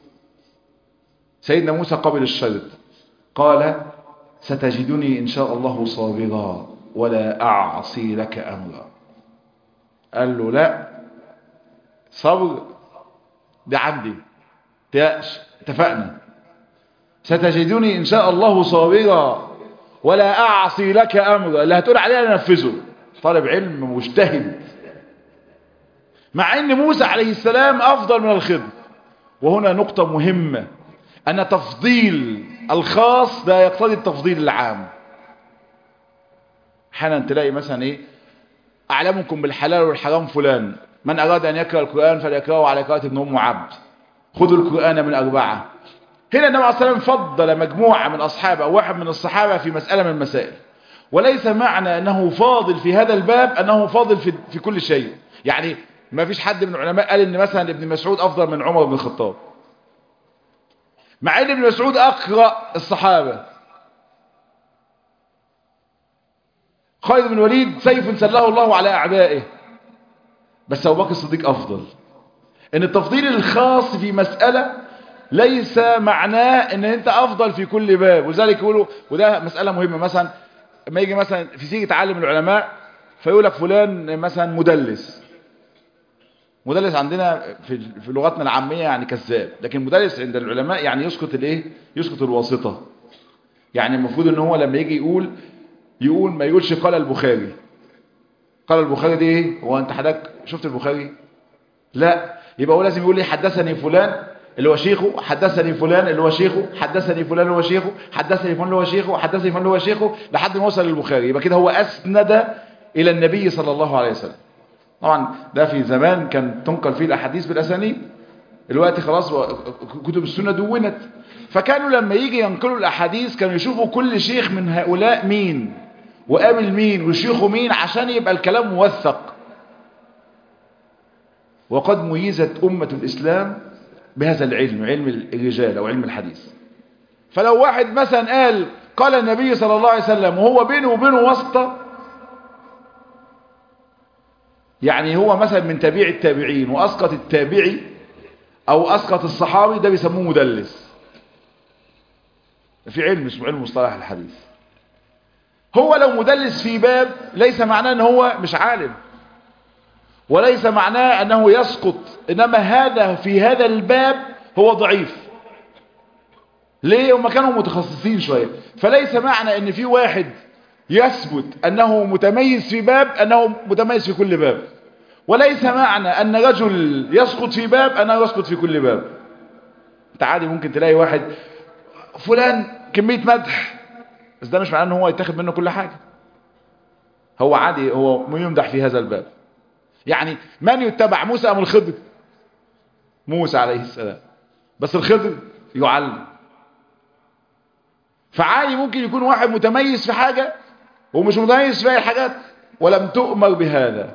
سيدنا موسى قبل الشرط قال ستجدني ان شاء الله صابرا ولا اعصي لك امرا قال له لا صبر ده عندي تيأش اتفقنا ستجدني ان شاء الله صابرا ولا اعصي لك امرا اللي هتقول عليه انا انفذه طالب علم مجتهد مع ان موسى عليه السلام افضل من الخضر وهنا نقطة مهمة ان تفضيل الخاص لا يقتضي التفضيل العام احيانا تلاقي مثلا ايه اعلمكم بالحلال والحرام فلان من اراد ان يقرأ القرآن فليقرأه على قراءة ابن ام عبد خذوا القرآن من اربعة هنا النبي عليه الصلاة والسلام فضل مجموعة من اصحابه او واحد من الصحابة في مسألة من المسائل وليس معنى انه فاضل في هذا الباب انه فاضل في, في كل شيء يعني ما فيش حد من العلماء قال ان مثلا ابن مسعود افضل من عمر بن الخطاب مع ان ابن مسعود اقرأ الصحابة خالد بن الوليد سيف سله الله على اعدائه بس ابو بكر الصديق افضل ان التفضيل الخاص في مسألة ليس معناه ان انت افضل في كل باب ولذلك يقولوا وده مسألة مهمة مثلا لما يجي مثلا في سيرة تعلم العلماء فيقول لك فلان مثلا مدلس مدلس عندنا في في لغتنا العامية يعني كذاب لكن مدلس عند العلماء يعني يسقط الايه يسقط الواسطة يعني المفروض ان هو لما يجي يقول يقول ما يقولش قال البخاري قال البخاري دي ايه هو انت حضرتك شفت البخاري لا يبقى هو لازم يقول لي حدثني فلان اللي هو شيخه حدثني فلان اللي هو شيخه حدثني فلان اللي هو شيخه حدثني فلان اللي هو شيخه حدثني فلان اللي هو شيخه لحد ما وصل للبخاري يبقى كده هو اسند الى النبي صلى الله عليه وسلم طبعا ده في زمان كان تنقل فيه الاحاديث بالاسانيد دلوقتي خلاص كتب السنه دونت فكانوا لما يجي ينقلوا الاحاديث كانوا يشوفوا كل شيخ من هؤلاء مين وقابل مين وشيخه مين عشان يبقى الكلام موثق وقد ميزت أمة الإسلام بهذا العلم علم الرجال أو علم الحديث فلو واحد مثلا قال قال النبي صلى الله عليه وسلم وهو بينه وبينه واسطة يعني هو مثلا من تابع التابعين وأسقط التابعي أو أسقط الصحابي ده بيسموه مدلس في علم اسمه علم مصطلح الحديث هو لو مدلس في باب ليس معناه ان هو مش عالم وليس معناه انه يسقط انما هذا في هذا الباب هو ضعيف ليه هم كانوا متخصصين شوية فليس معنى ان في واحد يثبت انه متميز في باب انه متميز في كل باب وليس معنى ان رجل يسقط في باب انه يسقط في كل باب انت عادي ممكن تلاقي واحد فلان كمية مدح بس ده مش معناه ان هو يتاخد منه كل حاجة هو عادي هو يمدح في هذا الباب يعني من يتبع موسى ام الخضر موسى عليه السلام بس الخضر يعلم فعادي ممكن يكون واحد متميز في حاجة ومش متميز في باقي الحاجات ولم تؤمر بهذا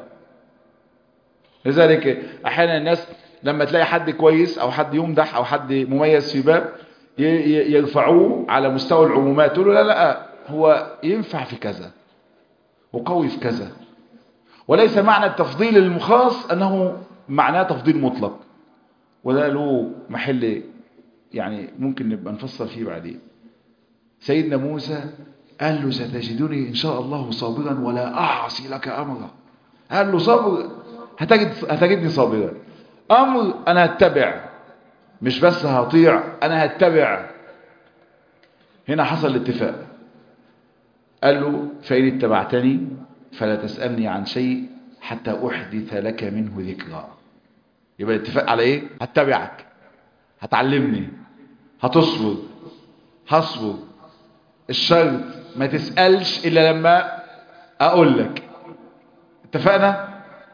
لذلك احيانا الناس لما تلاقي حد كويس او حد يمدح او حد مميز في باب يرفعوه على مستوى العمومات تقولوا لا لا هو ينفع في كذا وقوي في كذا وليس معنى التفضيل المخاص انه معناه تفضيل مطلق وده له محل يعني ممكن نبقى نفصل فيه بعدين سيدنا موسى قال له ستجدني ان شاء الله صابرا ولا اعصي لك امرا قال له صبر هتجد هتجدني صابرا امر انا هتبع مش بس هطيع انا هتبع هنا حصل الاتفاق قال له فإن اتبعتني فلا تسألني عن شيء حتى أحدث لك منه ذكرى يبقى الاتفاق على ايه هتبعك هتعلمني هتصبر هصبر الشرط ما تسألش إلا لما أقول لك اتفقنا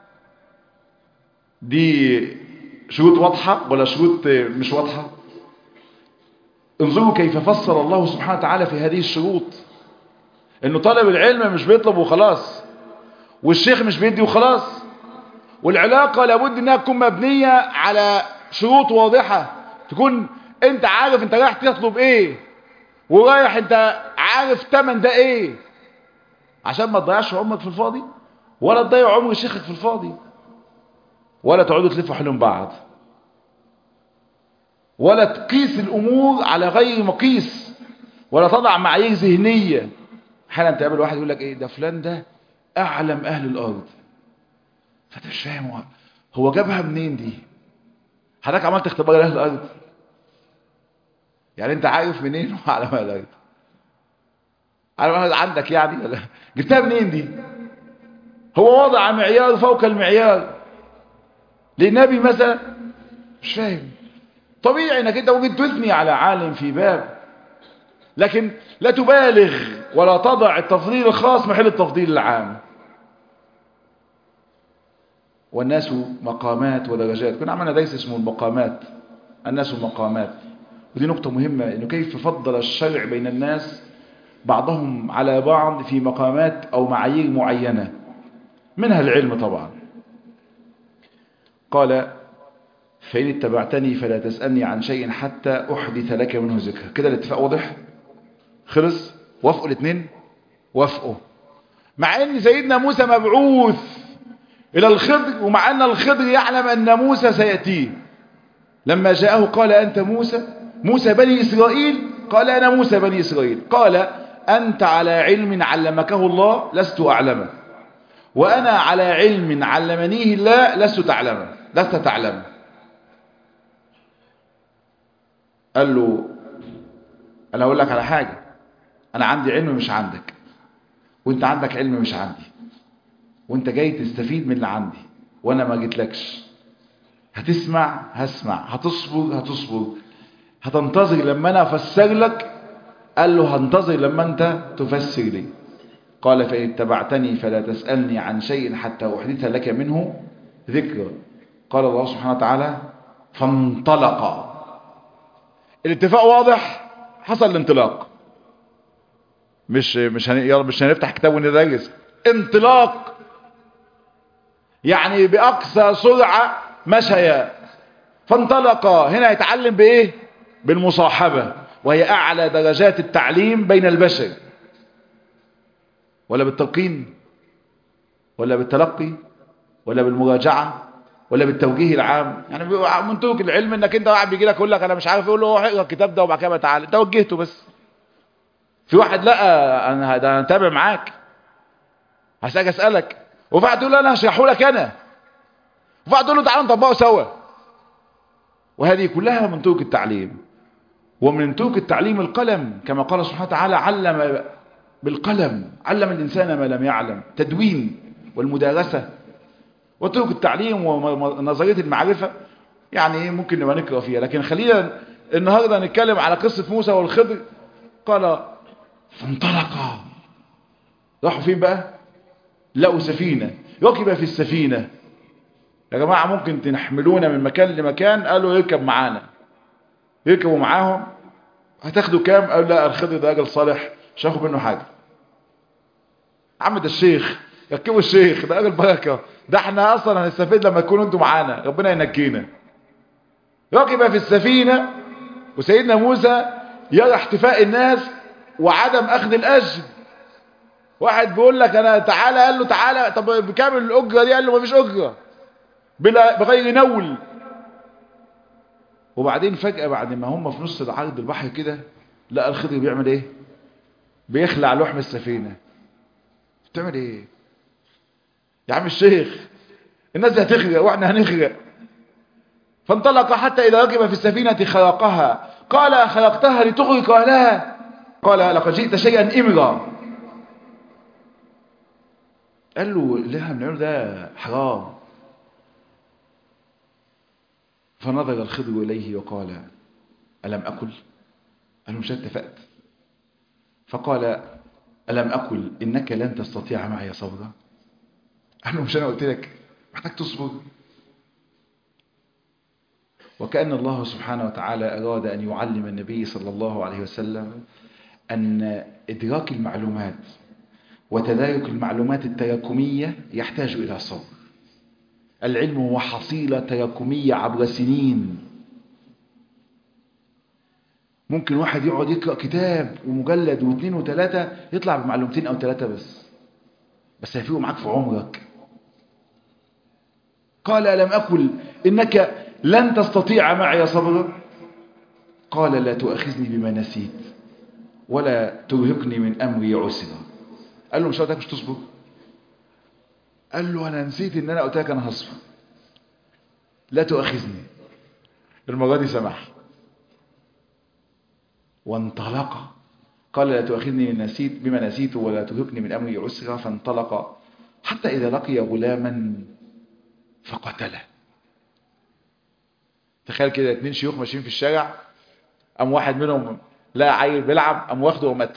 دي شروط واضحة ولا شروط مش واضحة انظروا كيف فصل الله سبحانه وتعالى في هذه الشروط انه طالب العلم مش بيطلب وخلاص والشيخ مش بيدي وخلاص والعلاقة لابد انها تكون مبنية على شروط واضحة تكون انت عارف انت رايح تطلب ايه ورايح انت عارف تمن ده ايه عشان ما تضيعش عمرك في الفاضي ولا تضيع عمر شيخك في الفاضي ولا تقعدوا تلفوا حلم بعض ولا تقيس الامور على غير مقيس ولا تضع معايير ذهنيه احيانا تقابل واحد يقول لك ايه ده فلان ده اعلم اهل الارض فانت مش فاهم هو هو جابها منين دي حضرتك عملت اختبار لاهل الارض يعني انت عارف منين هو اعلم اهل الارض عارف عندك يعني ولا جبتها منين دي هو وضع معيار فوق المعيار للنبي مثلا مش فاهم طبيعي انك انت ممكن تثني على عالم في باب لكن لا تبالغ ولا تضع التفضيل الخاص محل التفضيل العام والناس مقامات ودرجات كنا عملنا درس اسمه المقامات الناس مقامات ودي نقطة مهمة انه كيف فضل الشرع بين الناس بعضهم على بعض في مقامات او معايير معينة منها العلم طبعا قال فإن اتبعتني فلا تسألني عن شيء حتى أحدث لك منه ذكر كده الاتفاق واضح خلص وافقوا الاثنين وافقوا مع ان سيدنا موسى مبعوث الى الخضر ومع ان الخضر يعلم ان موسى سيأتيه لما جاءه قال انت موسى موسى بني اسرائيل قال انا موسى بني اسرائيل قال انت على علم علمكه الله لست اعلمه وانا على علم علمنيه الله لست تعلمه لست تعلم قال له انا اقول لك على حاجة انا عندي علم مش عندك وانت عندك علم مش عندي وانت جاي تستفيد من اللي عندي وانا ما جيتلكش هتسمع هسمع هتصبر هتصبر هتنتظر لما انا افسر لك قال له هنتظر لما انت تفسر لي قال فإن اتبعتني فلا تسألني عن شيء حتى أحدث لك منه ذكر قال الله سبحانه وتعالى فانطلقا الاتفاق واضح حصل الانطلاق مش مش هن... مش هنفتح كتاب وندرس انطلاق يعني بأقصى سرعة مشيا فانطلقا هنا يتعلم بإيه بالمصاحبة وهي أعلى درجات التعليم بين البشر ولا بالتلقين ولا بالتلقي ولا بالمراجعة ولا بالتوجيه العام يعني منتوج العلم انك انت واحد بيجي لك يقول لك انا مش عارف يقول له اقرا الكتاب ده وبعد كده تعالى انت وجهته بس في واحد لا انا ده انا تابع معاك هسألك اسالك وفي واحد تقول له انا هشرحه لك انا وفي واحد تقول له تعالى نطبقه سوا وهذه كلها منتوج التعليم ومن منتوج التعليم القلم كما قال سبحانه وتعالى علم بالقلم علم الإنسان ما لم يعلم تدوين والمدارسة وطرق التعليم ونظرية المعرفة يعني ممكن نبقى نقرأ فيها لكن خلينا النهاردة نتكلم على قصة موسى والخضر قال فانطلقا راحوا فين بقى لقوا سفينة ركب في السفينة يا جماعة ممكن تنحملونا من مكان لمكان قالوا يركب معانا يركبوا معاهم هتاخدوا كام قالوا لا الخضر ده راجل صالح مش هاخد منه حاجة عم ده الشيخ ركبوا الشيخ ده راجل بركة ده احنا اصلا هنستفيد لما تكونوا انتوا معانا ربنا ينجينا ركب في السفينة وسيدنا موسى يرى احتفاء الناس وعدم اخذ الاجر واحد بيقول لك انا تعالى قال له تعالى طب بكامل الاجره دي قال له مفيش اجره بلا بغير نول وبعدين فجأة بعد ما هم في نص العرض البحر كده لقى الخضر بيعمل ايه بيخلع لحم السفينة بتعمل ايه يا عم الشيخ الناس دي هتغرق واحنا هنغرق فانطلق حتى إذا ركب في السفينة خلقها قال خلقتها لتغرق أهلها قال لقد جئت شيئا إمرا قال له اللي احنا بنعمله ده حرام فنظر الخضر إليه وقال ألم أكل قال له مش اتفقت فقال ألم أقل إنك لن تستطيع معي صبرا قال له مش أنا قلت لك محتاج تصبر وكأن الله سبحانه وتعالى أراد أن يعلم النبي صلى الله عليه وسلم أن إدراك المعلومات وتدارك المعلومات التراكمية يحتاج إلى صبر العلم هو حصيلة تراكمية عبر سنين ممكن واحد يقعد يقرأ كتاب ومجلد واثنين وثلاثة يطلع بمعلومتين أو ثلاثة بس بس هيفيقوا معاك في عمرك قال ألم أقل إنك لن تستطيع معي صبرا قال لا تؤاخذني بما نسيت ولا ترهقني من أمري عسرا قال له مش قلت مش تصبر قال له أنا نسيت إن أنا قلت لك أنا هصبر لا تؤاخذني المرة دي سمح وانطلق قال لا تؤاخذني من نسيت بما نسيت ولا ترهقني من أمري عسرا فانطلق حتى إذا لقي غلاما فقتله تخيل كده اتنين شيوخ ماشيين في الشارع قام واحد منهم لقى عيل بيلعب قام واخده ومات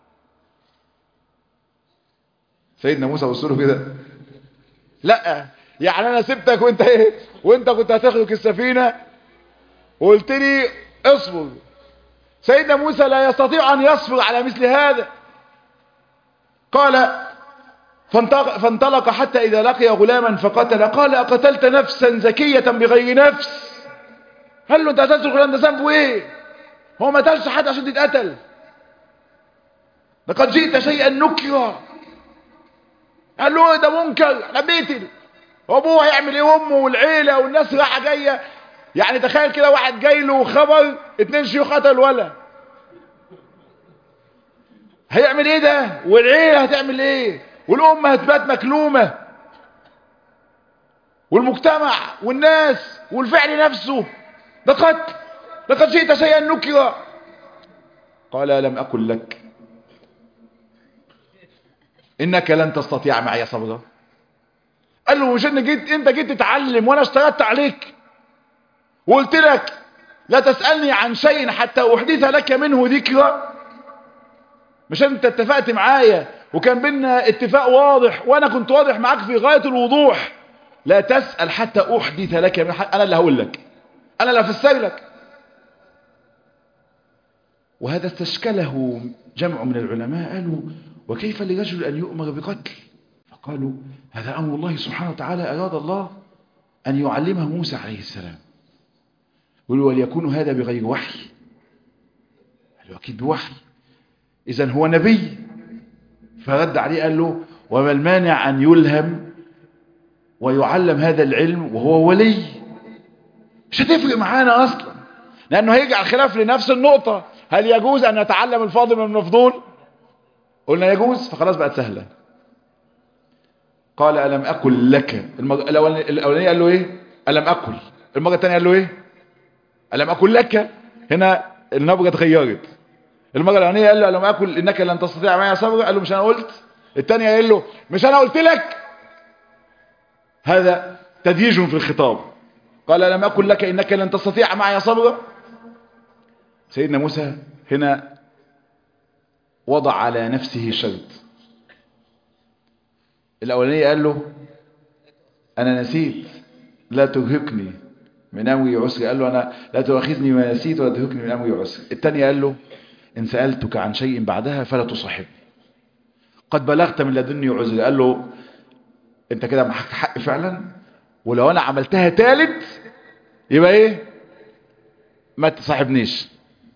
سيدنا موسى بص له كده لا يعني انا سبتك وانت ايه وانت كنت هتخلق السفينه وقلت لي اصبر سيدنا موسى لا يستطيع ان يصبر على مثل هذا قال فانطلق حتى اذا لقي غلاما فقتل قال اقتلت نفسا زكيه بغير نفس قال له انت قتلت الغلام ده ذنبه ايه هو ما قتلش حد عشان تتقتل لقد جئت شيئا نكرا قال له ايه ده منكر انا بيتل وابوه هيعمل ايه وامه والعيله والناس رايحه جايه يعني تخيل كده واحد جاي له خبر اتنين شيوخ قتل ولا هيعمل ايه ده والعيله هتعمل ايه والام هتبات مكلومه والمجتمع والناس والفعل نفسه ده قتل لقد جئت شيئا نكرا قال لم أكن لك إنك لن تستطيع معي صبرا قال له مش إن جيت أنت جيت تتعلم وأنا اشتغلت عليك وقلت لك لا تسألني عن شيء حتى أحدث لك منه ذكرى مش أنت اتفقت معايا وكان بينا اتفاق واضح وأنا كنت واضح معاك في غاية الوضوح لا تسأل حتى أحدث لك من حق. أنا اللي هقول لك أنا اللي هفسر لك وهذا استشكله جمع من العلماء قالوا وكيف لرجل أن يؤمر بقتل فقالوا هذا أمر الله سبحانه وتعالى أراد الله أن يعلمه موسى عليه السلام قالوا وليكون هذا بغير وحي قالوا أكيد بوحي إذا هو نبي فرد عليه قال له وما المانع أن يلهم ويعلم هذا العلم وهو ولي مش هتفرق معانا أصلا لأنه هيرجع الخلاف لنفس النقطة هل يجوز أن نتعلم الفاضل من المفضول قلنا يجوز فخلاص بقت سهلة قال ألم أكل لك المج... الأولانية قال له إيه ألم أكل المرة الثانية قال له إيه ألم أكل لك هنا النبرة اتغيرت المرة الأولانية قال له ألم أكل إنك لن تستطيع معي صبرا قال له مش أنا قلت الثانية قال له مش أنا قلت لك هذا تديج في الخطاب قال ألم أكل لك إنك لن تستطيع معي صبرا سيدنا موسى هنا وضع على نفسه شرط الأولانية قال له أنا نسيت لا ترهقني من أمري عسر قال له أنا لا تؤاخذني ما نسيت ولا ترهقني من أمري عسر الثانية قال له إن سألتك عن شيء بعدها فلا تصاحبني قد بلغت من لدني عذر قال له أنت كده معك حق فعلا ولو أنا عملتها ثالث يبقى إيه ما تصاحبنيش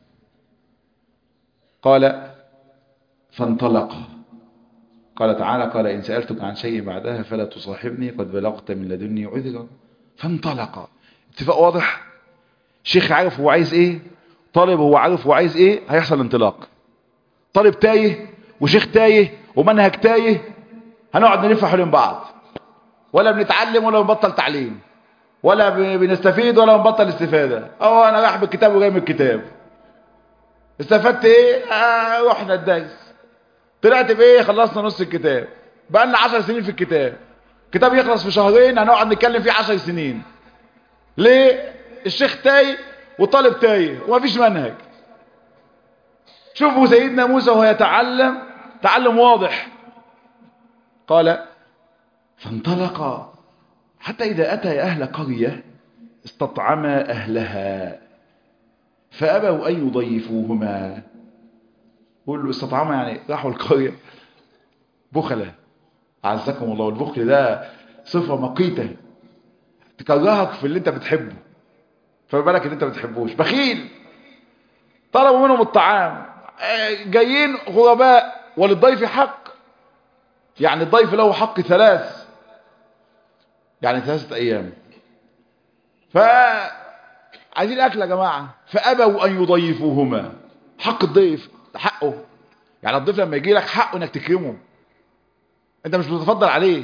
قال فانطلق قال تعالى قال إن سألتك عن شيء بعدها فلا تصاحبني قد بلغت من لدني عذرا فانطلق اتفاق واضح شيخ عارف هو عايز ايه طالب هو عارف هو عايز ايه هيحصل انطلاق طالب تايه وشيخ تايه ومنهج تايه هنقعد نلف حوالين بعض ولا بنتعلم ولا بنبطل تعليم ولا بنستفيد ولا بنبطل استفادة اه انا رايح بالكتاب وجاي من الكتاب استفدت ايه آه رحنا الدرس طلعت بايه خلصنا نص الكتاب بقى لنا 10 سنين في الكتاب الكتاب يخلص في شهرين هنقعد نتكلم فيه 10 سنين ليه الشيخ تايه وطالب تايه ومفيش منهج شوفوا سيدنا موسى وهو يتعلم تعلم واضح قال فانطلق حتى إذا أتى أهل قرية استطعما أهلها فأبوا أن يضيفوهما قول له استطعما يعني راحوا القرية بخلة أعزكم الله البخل ده صفة مقيتة تكرهك في اللي انت بتحبه فما بالك ان انت ما بتحبوش بخيل طلبوا منهم الطعام جايين غرباء وللضيف حق يعني الضيف له حق ثلاث يعني ثلاثة ايام ف عايزين اكل يا جماعة فابوا ان يضيفوهما حق الضيف حقه يعني الضيف لما يجي لك حقه انك تكرمه انت مش بتتفضل عليه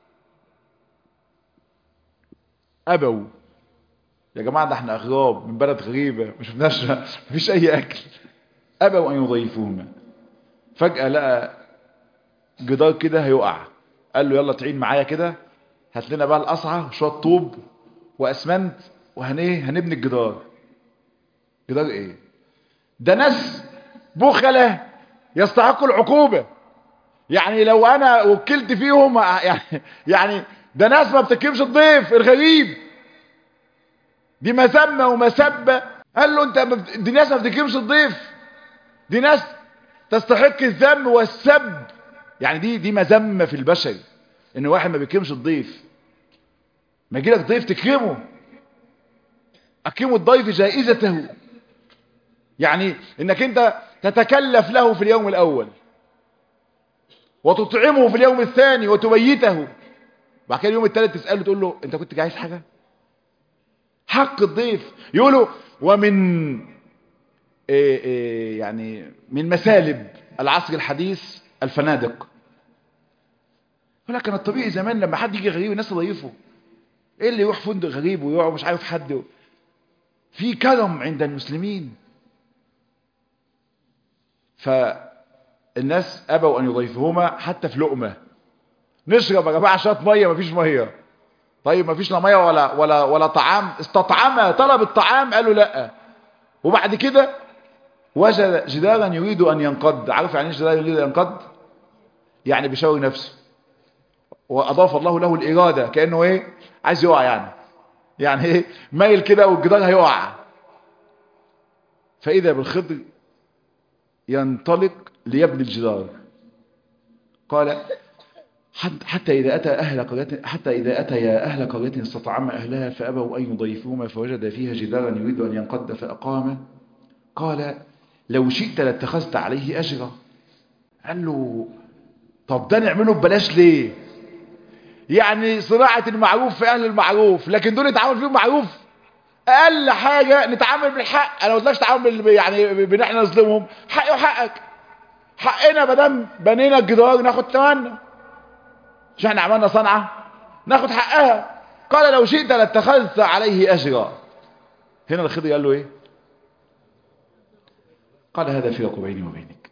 ابوا يا جماعة ده احنا اغراب من بلد غريبة مش شفناش مفيش اي اكل ابوا ان يضيفوهما فجأة لقى جدار كده هيقع قال له يلا تعين معايا كده هات لنا بقى القصعة وشوية طوب واسمنت وهنيه هنبني الجدار جدار ايه ده ناس بخلة يستحقوا العقوبة يعني لو انا وكلت فيهم يعني يعني ده ناس ما بتكرمش الضيف الغريب دي مذمه ومسبه قال له انت دي ناس ما بتكرمش الضيف دي ناس تستحق الذم والسب يعني دي دي مذمه في البشر ان واحد ما بيكرمش الضيف ما يجي لك ضيف تكرمه اكرموا الضيف جائزته يعني انك انت تتكلف له في اليوم الاول وتطعمه في اليوم الثاني وتبيته بعد كده اليوم الثالث تسأله تقول له انت كنت عايز حاجة حق الضيف يقولوا ومن إيه إيه يعني من مسالب العصر الحديث الفنادق يقول لك كان الطبيعي زمان لما حد يجي غريب الناس تضيفه ايه اللي يروح فندق غريب ويقع مش عارف حد في كرم عند المسلمين فالناس ابوا ان يضيفوهما حتى في لقمه نشرب يا جماعه شويه ميه مفيش ميه طيب مفيش لا ميه ولا ولا ولا طعام استطعم طلب الطعام قالوا لا وبعد كده وجد جدارا يريد ان ينقض عارف يعني ايه جدار يريد ان ينقض يعني بيشاور نفسه واضاف الله له الاراده كانه ايه عايز يقع يعني يعني ايه مايل كده والجدار هيقع فاذا بالخضر ينطلق ليبني الجدار قال حتى إذا أتى أهل قرية حتى إذا أتى يا أهل قرية استطعم أهلها فأبوا أن يضيفوهما فوجد فيها جدارا يريد أن ينقض فأقام قال لو شئت لاتخذت عليه أجرا قال له طب ده نعمله ببلاش ليه يعني صناعة المعروف في أهل المعروف لكن دول يتعامل فيهم معروف أقل حاجة نتعامل بالحق أنا ما قلتلكش تعامل يعني بان احنا نظلمهم حقي وحقك حقنا بدل بنينا الجدار ناخد ثمننا مش احنا عملنا صنعة ناخد حقها قال لو شئت لاتخذت عليه أجرا هنا الخضر قال له ايه قال هذا فراق بيني وبينك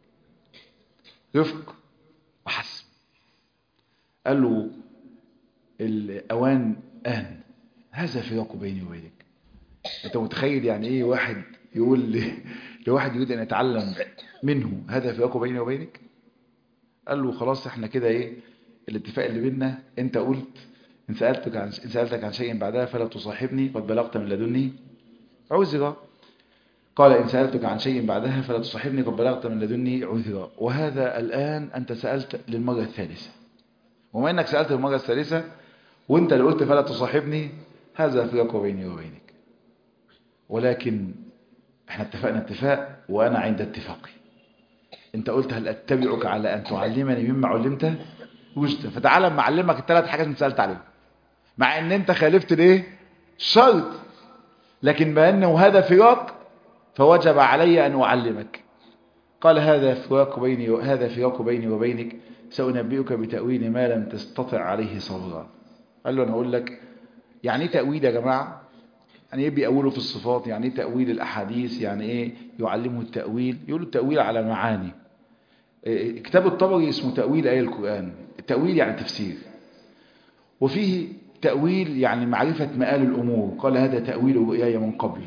رفق وحسب قال له الأوان آن هذا فراق بيني وبينك انت متخيل يعني ايه واحد يقول لي لواحد يريد ان يتعلم منه هذا فراق بيني وبينك قال له خلاص احنا كده ايه الاتفاق اللي بيننا انت قلت ان سألتك عن, إن سألتك عن شيء بعدها فلا تصاحبني قد بلغت من لدني عذرا قال إن سألتك عن شيء بعدها فلا تصاحبني قد بلغت من لدني عذرا وهذا الآن أنت سألت للمرة الثالثة وما إنك سألت للمرة الثالثة وانت اللي قلت فلا تصاحبني هذا فراق بيني وبينك ولكن احنا اتفقنا اتفاق وأنا عند اتفاقي انت قلت هل أتبعك على أن تعلمني مما علمته وجد فتعالى معلمك الثلاث حاجات انت سألت عليهم مع ان انت خالفت الايه شرط لكن ما انه هذا فراق فوجب علي ان اعلمك قال هذا فراق بيني هذا فراق بيني وبينك سأنبئك بتأويل ما لم تستطع عليه صبرا قال له انا اقول لك يعني ايه تأويل يا جماعة يعني ايه بيأولوا في الصفات يعني ايه تأويل الاحاديث يعني ايه يعلمه التأويل يقولوا التأويل على معاني كتاب الطبري اسمه تأويل آية القرآن التأويل يعني تفسير وفيه تأويل يعني معرفة مآل الأمور قال هذا تأويل رؤياي من قبل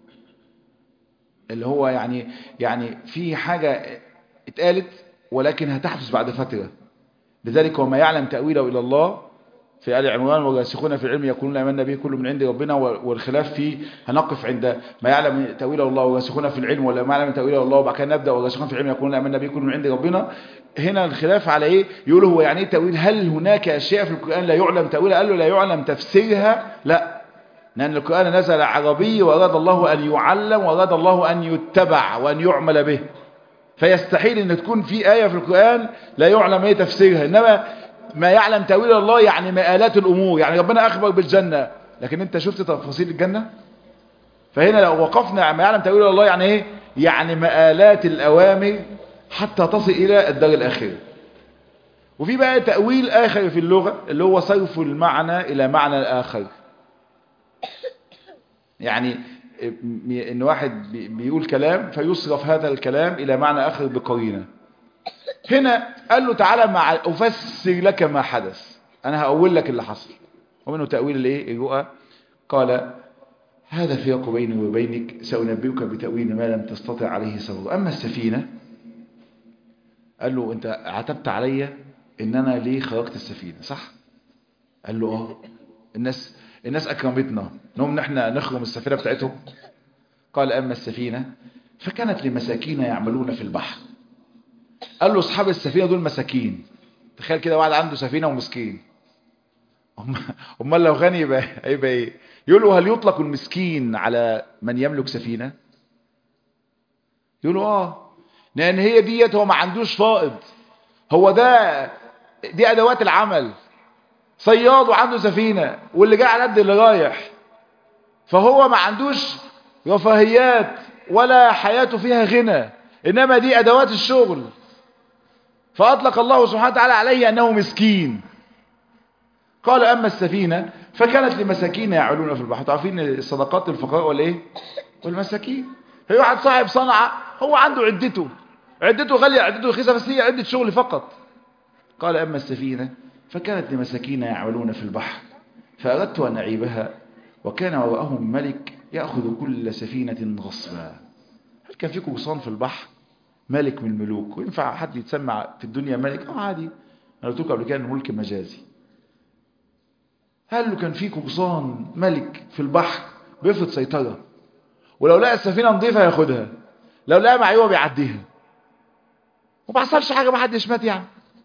اللي هو يعني يعني في حاجة اتقالت ولكن هتحدث بعد فترة لذلك وما يعلم تأويله إلى الله في آل عمران والراسخون في العلم يقولون آمنا به كل من عند ربنا والخلاف فيه هنقف عند ما يعلم تأويله الله والراسخون في العلم ولا ما يعلم تأويله الله وبعد كده نبدأ والراسخون في العلم يقولون آمنا به كل من عند ربنا هنا الخلاف على ايه يقولوا هو يعني ايه تأويل هل هناك أشياء في القرآن لا يعلم تأويلها قال له لا يعلم تفسيرها لا لأن القرآن نزل عربي وأراد الله أن يعلم وأراد الله أن يتبع وأن يعمل به فيستحيل أن تكون في آية في القرآن لا يعلم ايه تفسيرها إنما ما يعلم تأويل الله يعني مآلات الأمور يعني ربنا أخبر بالجنة لكن أنت شفت تفاصيل الجنة فهنا لو وقفنا ما يعلم تأويل الله يعني إيه يعني مآلات الأوامر حتى تصل إلى الدار الآخرة وفي بقى تأويل آخر في اللغة اللي هو صرف المعنى إلى معنى الآخر يعني إن واحد بيقول كلام فيصرف هذا الكلام إلى معنى آخر بقرينة هنا قال له تعالى مع أفسر لك ما حدث أنا هأول لك اللي حصل ومنه تأويل الايه الرؤى قال هذا فراق بيني وبينك سأنبئك بتأويل ما لم تستطع عليه صبر أما السفينة قال له أنت عتبت عليا إن أنا ليه خرجت السفينة صح قال له اه الناس الناس أكرمتنا نهم نحن نخرم السفينة بتاعتهم قال أما السفينة فكانت لمساكين يعملون في البحر قال له اصحاب السفينة دول مساكين تخيل كده واحد عنده سفينة ومسكين امال لو غني يبقى هيبقى ايه يقول له هل يطلق المسكين على من يملك سفينة يقول له اه لان هي ديت هو ما عندوش فائض هو ده دي ادوات العمل صياد وعنده سفينة واللي جاي على قد اللي رايح فهو ما عندوش رفاهيات ولا حياته فيها غنى انما دي ادوات الشغل فأطلق الله سبحانه وتعالى عليه أنه مسكين قال أما السفينة فكانت لمساكين يعملون في البحر عارفين الصدقات للفقراء ولا ايه والمساكين في واحد صاحب صنعة هو عنده عدته عدته غالية عدته رخيصة بس هي عدة شغل فقط قال أما السفينة فكانت لمساكين يعملون في البحر فأردت أن أعيبها وكان وراءهم ملك يأخذ كل سفينة غصبا هل كان في قرصان في البحر ملك من الملوك وينفع حد يتسمع في الدنيا ملك اه عادي انا قلت لكم قبل كده الملك مجازي هل كان في قرصان ملك في البحر بيفرض سيطرة ولو لقى السفينة نظيفة ياخدها لو لقى معيوبة بيعديها وما حصلش حاجة ما حدش مات يعني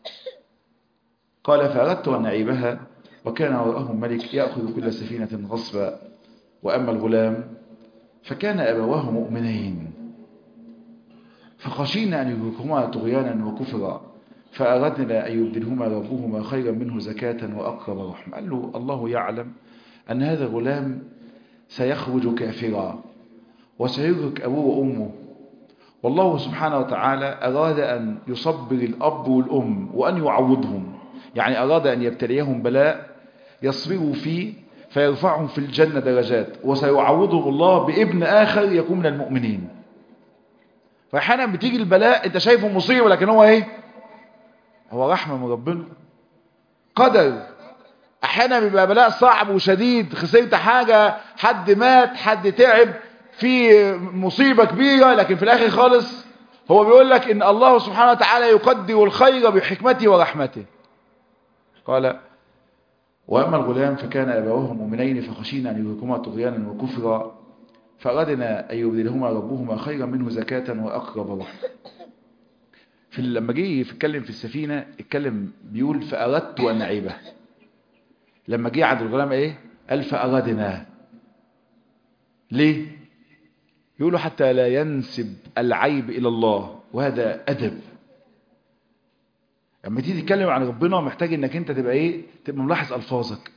قال فأردت أن أعيبها وكان وراءهم ملك يأخذ كل سفينة غصبا وأما الغلام فكان أبواه مؤمنين فخشينا أن يدركهما طغيانا وكفرا فأردنا أن يبدلهما ربهما خيرا منه زكاة وأقرب رحمة قال له الله يعلم أن هذا الغلام سيخرج كافرا وسيدرك أبوه وأمه والله سبحانه وتعالى أراد أن يصبر الأب والأم وأن يعوضهم يعني أراد أن يبتليهم بلاء يصبروا فيه فيرفعهم في الجنة درجات وسيعوضهم الله بابن آخر يكون من المؤمنين فأحيانا بتيجي البلاء انت شايفه مصيبة لكن هو ايه هو رحمة من ربنا قدر احيانا بيبقى بلاء صعب وشديد خسرت حاجة حد مات حد تعب في مصيبة كبيرة لكن في الاخر خالص هو بيقول لك ان الله سبحانه وتعالى يقدر الخير بحكمته ورحمته قال واما الغلام فكان ابواه مؤمنين فخشينا ان يدركهما طغيانا وكفرا فأردنا أن يبدلهما ربهما خيرا منه زكاة وأقرب رحمة في لما جه يتكلم في السفينة اتكلم بيقول فأردت أن أعيبه لما جه عند الغلام ايه قال فأردنا ليه يقولوا حتى لا ينسب العيب إلى الله وهذا أدب لما تيجي تتكلم عن ربنا محتاج انك انت تبقى ايه تبقى ملاحظ الفاظك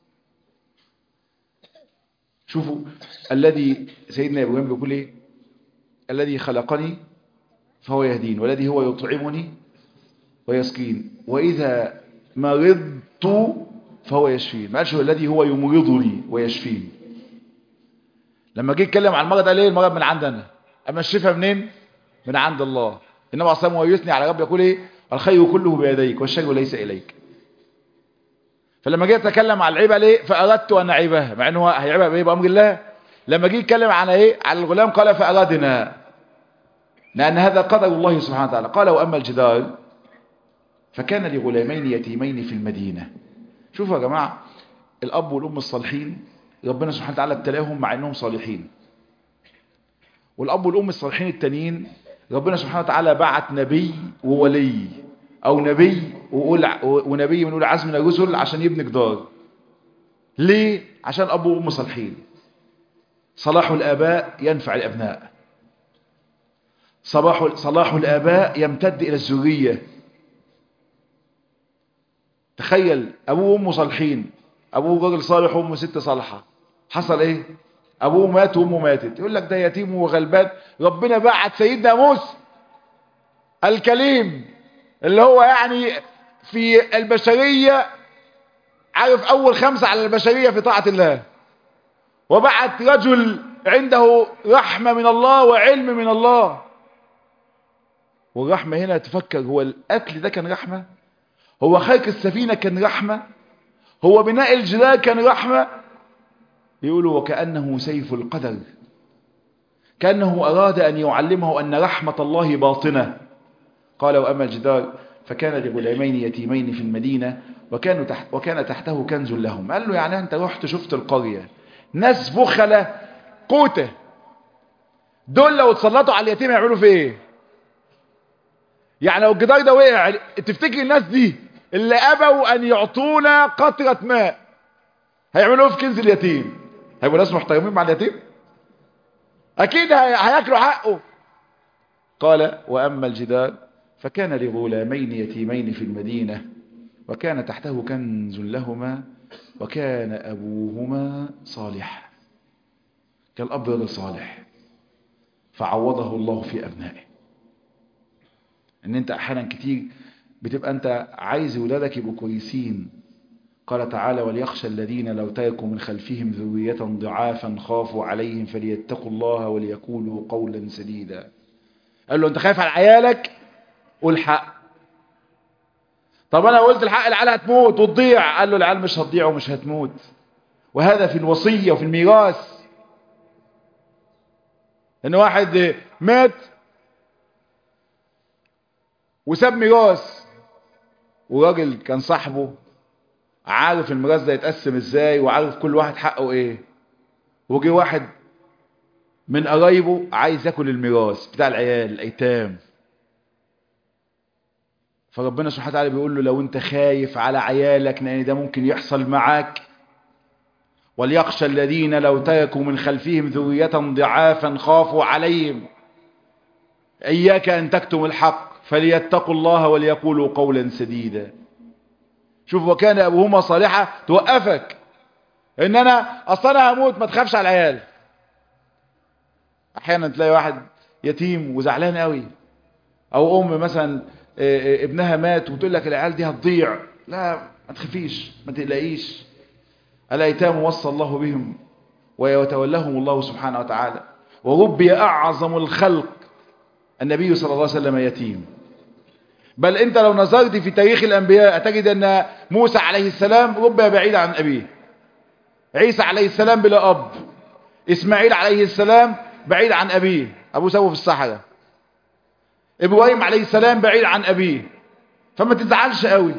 شوفوا الذي سيدنا ابراهيم بيقول ايه الذي خلقني فهو يهدين والذي هو يطعمني ويسقين واذا مرضت فهو يشفين ما قالش هو الذي هو يمرضني ويشفين لما جه يتكلم عن المرض قال ايه المرض من عندنا اما الشفاء منين من عند الله انما اصلا هو يثني على رب يقول ايه الخير كله بيديك والشر ليس اليك فلما جه يتكلم عن العيبه ليه فاردت ان اعيبها مع انه هيعيبها بايه بامر الله لما جه يتكلم عن ايه على الغلام قال فاردنا لان هذا قدر الله سبحانه وتعالى قال واما الجدار فكان لغلامين يتيمين في المدينه شوفوا يا جماعه الاب والام الصالحين ربنا سبحانه وتعالى ابتلاهم مع انهم صالحين والاب والام الصالحين التانيين ربنا سبحانه وتعالى بعت نبي وولي او نبي ونبي من اولي عزم من الرسل عشان يبني جدار ليه عشان اب وام صالحين صلاح الاباء ينفع الابناء صلاح صلاح الاباء يمتد الى الذريه تخيل ابوه وامه صالحين ابوه راجل صالح وامه ست صالحه حصل ايه ابوه مات وامه ماتت يقول لك ده يتيم وغلبان ربنا بعت سيدنا موسى الكليم اللي هو يعني في البشرية عارف اول خمسة على البشرية في طاعة الله وبعت رجل عنده رحمة من الله وعلم من الله والرحمة هنا تفكر هو القتل ده كان رحمة هو خلق السفينة كان رحمة هو بناء الجدار كان رحمة يقولوا وكأنه سيف القدر كأنه أراد أن يعلمه أن رحمة الله باطنة قال وأما الجدار فكان لغلامين يتيمين في المدينة وكانوا تحت وكان تحته كنز لهم قال له يعني أنت رحت شفت القرية ناس بخلة قوتة دول لو اتسلطوا على اليتيم يعملوا في ايه يعني لو الجدار ده وقع تفتكر الناس دي اللي أبوا أن يعطونا قطرة ماء هيعملوا في كنز اليتيم هيبقوا ناس محترمين مع اليتيم اكيد هياكلوا حقه قال واما الجدار فكان لغلامين يتيمين في المدينة وكان تحته كنز لهما وكان ابوهما صالح كان الاب رجل صالح فعوضه الله في ابنائه ان انت احيانا كتير بتبقى انت عايز ولادك يبقوا كويسين قال تعالى وليخشى الذين لو تركوا من خلفهم ذرية ضعافا خافوا عليهم فليتقوا الله وليقولوا قولا سديدا قال له انت خايف على عيالك قول حق طب انا قلت الحق العيال هتموت وتضيع قال له العيال مش هتضيع ومش هتموت وهذا في الوصية وفي الميراث ان واحد مات وساب ميراث وراجل كان صاحبه عارف الميراث ده يتقسم ازاي وعارف كل واحد حقه ايه وجي واحد من قرايبه عايز ياكل الميراث بتاع العيال الايتام فربنا سبحانه وتعالى بيقول له لو انت خايف على عيالك لان ده ممكن يحصل معاك وليخشى الذين لو تركوا من خلفهم ذرية ضعافا خافوا عليهم إياك أن تكتم الحق فليتقوا الله وليقولوا قولا سديدا شوف وكان أبوهما صالحة توقفك إن أنا أصلا أنا هموت ما تخافش على العيال أحيانا تلاقي واحد يتيم وزعلان قوي أو أم مثلا ابنها مات وتقول لك العيال دي هتضيع لا ما تخافيش ما تقلقيش الأيتام وصى الله بهم ويتولهم الله سبحانه وتعالى وربي أعظم الخلق النبي صلى الله عليه وسلم يتيم بل انت لو نظرت في تاريخ الأنبياء تجد أن موسى عليه السلام ربي بعيد عن أبيه عيسى عليه السلام بلا أب إسماعيل عليه السلام بعيد عن أبيه أبوه سوى في الصحراء إبراهيم عليه السلام بعيد عن أبيه فما تزعلش قوي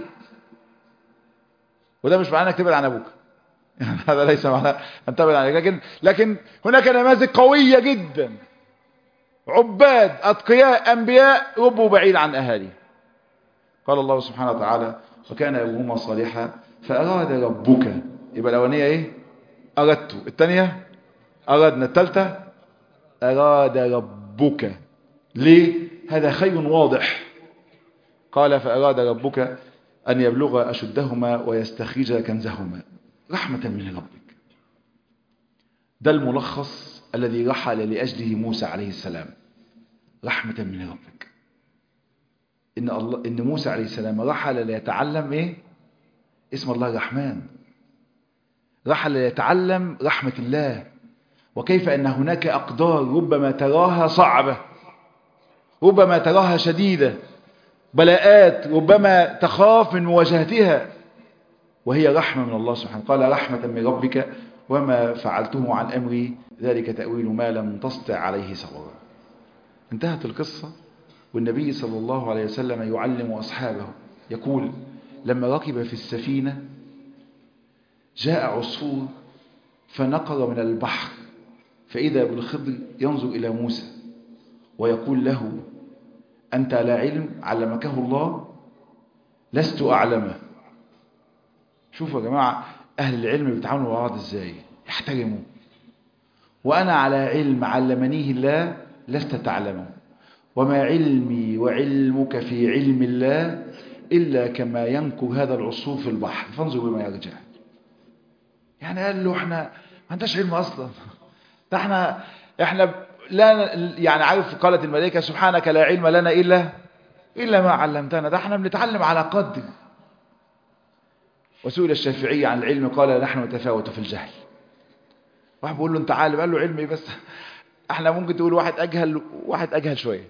وده مش معناه انك تبعد عن ابوك يعني هذا ليس معناه ان تبعد عنك لكن لكن هناك نماذج قويه جدا عباد اتقياء انبياء ربوا بعيد عن اهالي قال الله سبحانه وتعالى وكان ابوهما صالحا فاراد ربك يبقى الاولانيه ايه اردت الثانيه اردنا الثالثه اراد ربك ليه هذا خير واضح قال فاراد ربك أن يبلغ أشدهما ويستخرج كنزهما رحمة من ربك ده الملخص الذي رحل لأجله موسى عليه السلام رحمة من ربك إن, الله إن موسى عليه السلام رحل ليتعلم إيه اسم الله الرحمن رحل ليتعلم رحمة الله وكيف أن هناك أقدار ربما تراها صعبة ربما تراها شديدة بلاءات ربما تخاف من مواجهتها وهي رحمة من الله سبحانه قال رحمة من ربك وما فعلته عن أمري ذلك تأويل ما لم تسطع عليه صبرا انتهت القصة والنبي صلى الله عليه وسلم يعلم أصحابه يقول لما ركب في السفينة جاء عصفور فنقر من البحر فإذا بالخضر ينظر إلى موسى ويقول له أنت لا علم علمكه الله لست أعلمه شوفوا يا جماعة أهل العلم بيتعاملوا مع بعض إزاي يحترموا وأنا على علم علمنيه الله لست تعلمه وما علمي وعلمك في علم الله إلا كما ينكو هذا العصفور في البحر فانظر بما يرجع يعني قال له احنا ما عندناش علم أصلا ده احنا احنا لا يعني عارف قالت الملائكة سبحانك لا علم لنا إلا إلا ما علمتنا ده احنا بنتعلم على قدر وسئل الشافعي عن العلم قال نحن نتفاوت في الجهل واحد بيقول له انت عالم قال له علمي بس احنا ممكن تقول واحد أجهل واحد أجهل شوية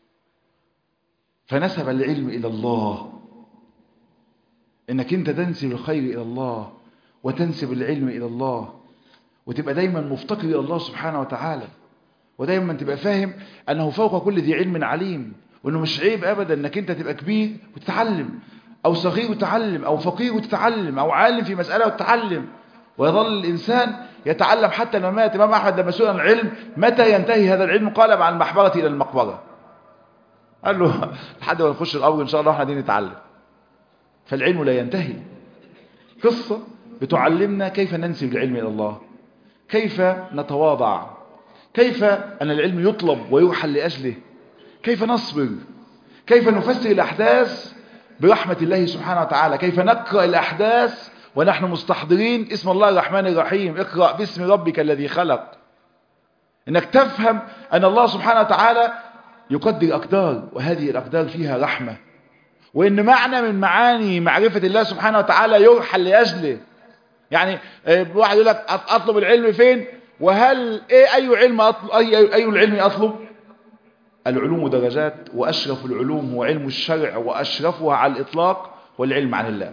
فنسب العلم إلى الله انك انت تنسب الخير إلى الله وتنسب العلم إلى الله وتبقى دايما مفتقر إلى الله سبحانه وتعالى ودايما تبقى فاهم أنه فوق كل ذي علم عليم وأنه مش عيب أبدا أنك أنت تبقى كبير وتتعلم أو صغير وتتعلم أو فقير وتتعلم أو عالم في مسألة وتتعلم ويظل الإنسان يتعلم حتى لما مات إمام أحمد لما سئل عن العلم متى ينتهي هذا العلم قال مع المحبرة إلى المقبرة قال له لحد ما نخش الأرض إن شاء الله احنا دي نتعلم فالعلم لا ينتهي قصة بتعلمنا كيف ننسب العلم إلى الله كيف نتواضع كيف أن العلم يطلب ويوحل لأجله كيف نصبر كيف نفسر الأحداث برحمة الله سبحانه وتعالى كيف نقرأ الأحداث ونحن مستحضرين اسم الله الرحمن الرحيم اقرأ باسم ربك الذي خلق انك تفهم أن الله سبحانه وتعالى يقدر أقدار وهذه الأقدار فيها رحمة وإن معنى من معاني معرفة الله سبحانه وتعالى يرحل لأجله يعني واحد يقول لك أطلب العلم فين وهل إيه أي علم أطلب أي, أي العلم أطلب العلوم درجات وأشرف العلوم هو علم الشرع وأشرفها على الإطلاق والعلم عن الله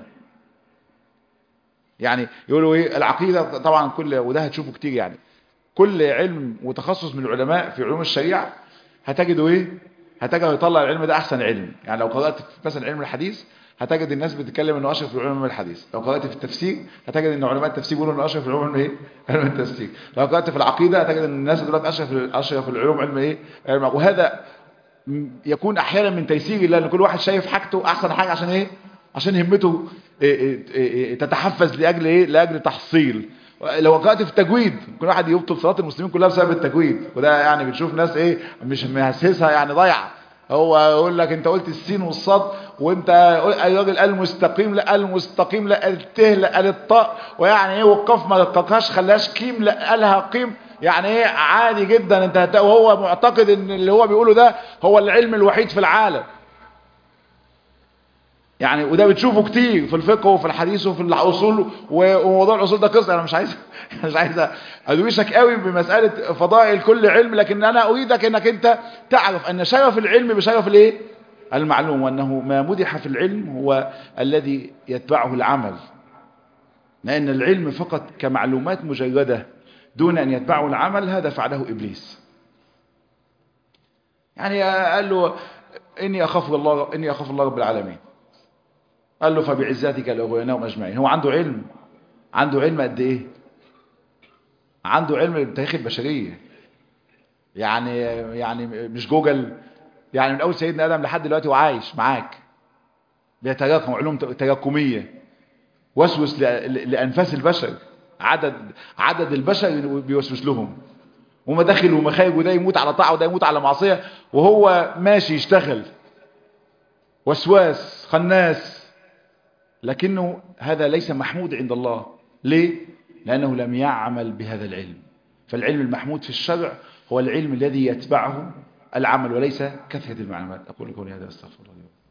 يعني يقولوا ايه العقيدة طبعا كل وده هتشوفه كتير يعني كل علم وتخصص من العلماء في علوم الشريعة هتجدوا ايه هتجد يطلع العلم ده احسن علم يعني لو قرأت مثلا علم الحديث هتجد الناس بتتكلم انه اشرف العلوم من الحديث لو قرأت في التفسير هتجد ان علماء التفسير بيقولوا انه اشرف العلوم من ايه علم التفسير لو قرأت في العقيدة هتجد ان الناس دلوقتي اشرف اشرف العلوم علم ايه علم وهذا يكون احيانا من تيسير الله ان كل واحد شايف حاجته احسن حاجة عشان ايه عشان همته إيه إيه إيه تتحفز لاجل ايه لاجل تحصيل لو قرأت في التجويد كل واحد يبطل صلاة المسلمين كلها بسبب التجويد وده يعني بنشوف ناس ايه مش مهسسها يعني ضايعه هو يقول لك انت قلت السين والصاد وانت اي راجل قال مستقيم لا قال مستقيم لا قال ته لا قال الطاء ويعني ايه والقاف ما دققهاش خلاش كيم لا قالها قيم يعني ايه عادي جدا انت وهو معتقد ان اللي هو بيقوله ده هو العلم الوحيد في العالم يعني وده بتشوفه كتير في الفقه وفي الحديث وفي الاصول وموضوع الاصول ده قصه انا مش عايز مش عايز ادوشك قوي بمساله فضائل كل علم لكن انا اريدك انك انت تعرف ان شرف العلم بشرف الايه المعلوم وانه ما مدح في العلم هو الذي يتبعه العمل لان العلم فقط كمعلومات مجرده دون ان يتبعه العمل هذا فعله ابليس يعني قال له اني اخاف الله اني اخاف الله رب العالمين قال له فبعزتك لأغويناهم أجمعين هو عنده علم عنده علم قد إيه عنده علم بالتاريخ البشرية يعني يعني مش جوجل يعني من أول سيدنا آدم لحد دلوقتي وعايش معاك بيتراكم علوم تراكمية وسوس لأنفاس البشر عدد عدد البشر بيوسوس لهم ومداخل ومخارج وده يموت على طاعة وده يموت على معصية وهو ماشي يشتغل وسواس خناس لكنه هذا ليس محمود عند الله ليه؟ لأنه لم يعمل بهذا العلم فالعلم المحمود في الشرع هو العلم الذي يتبعه العمل وليس كثرة المعلومات أقول لكم هذا أستغفر الله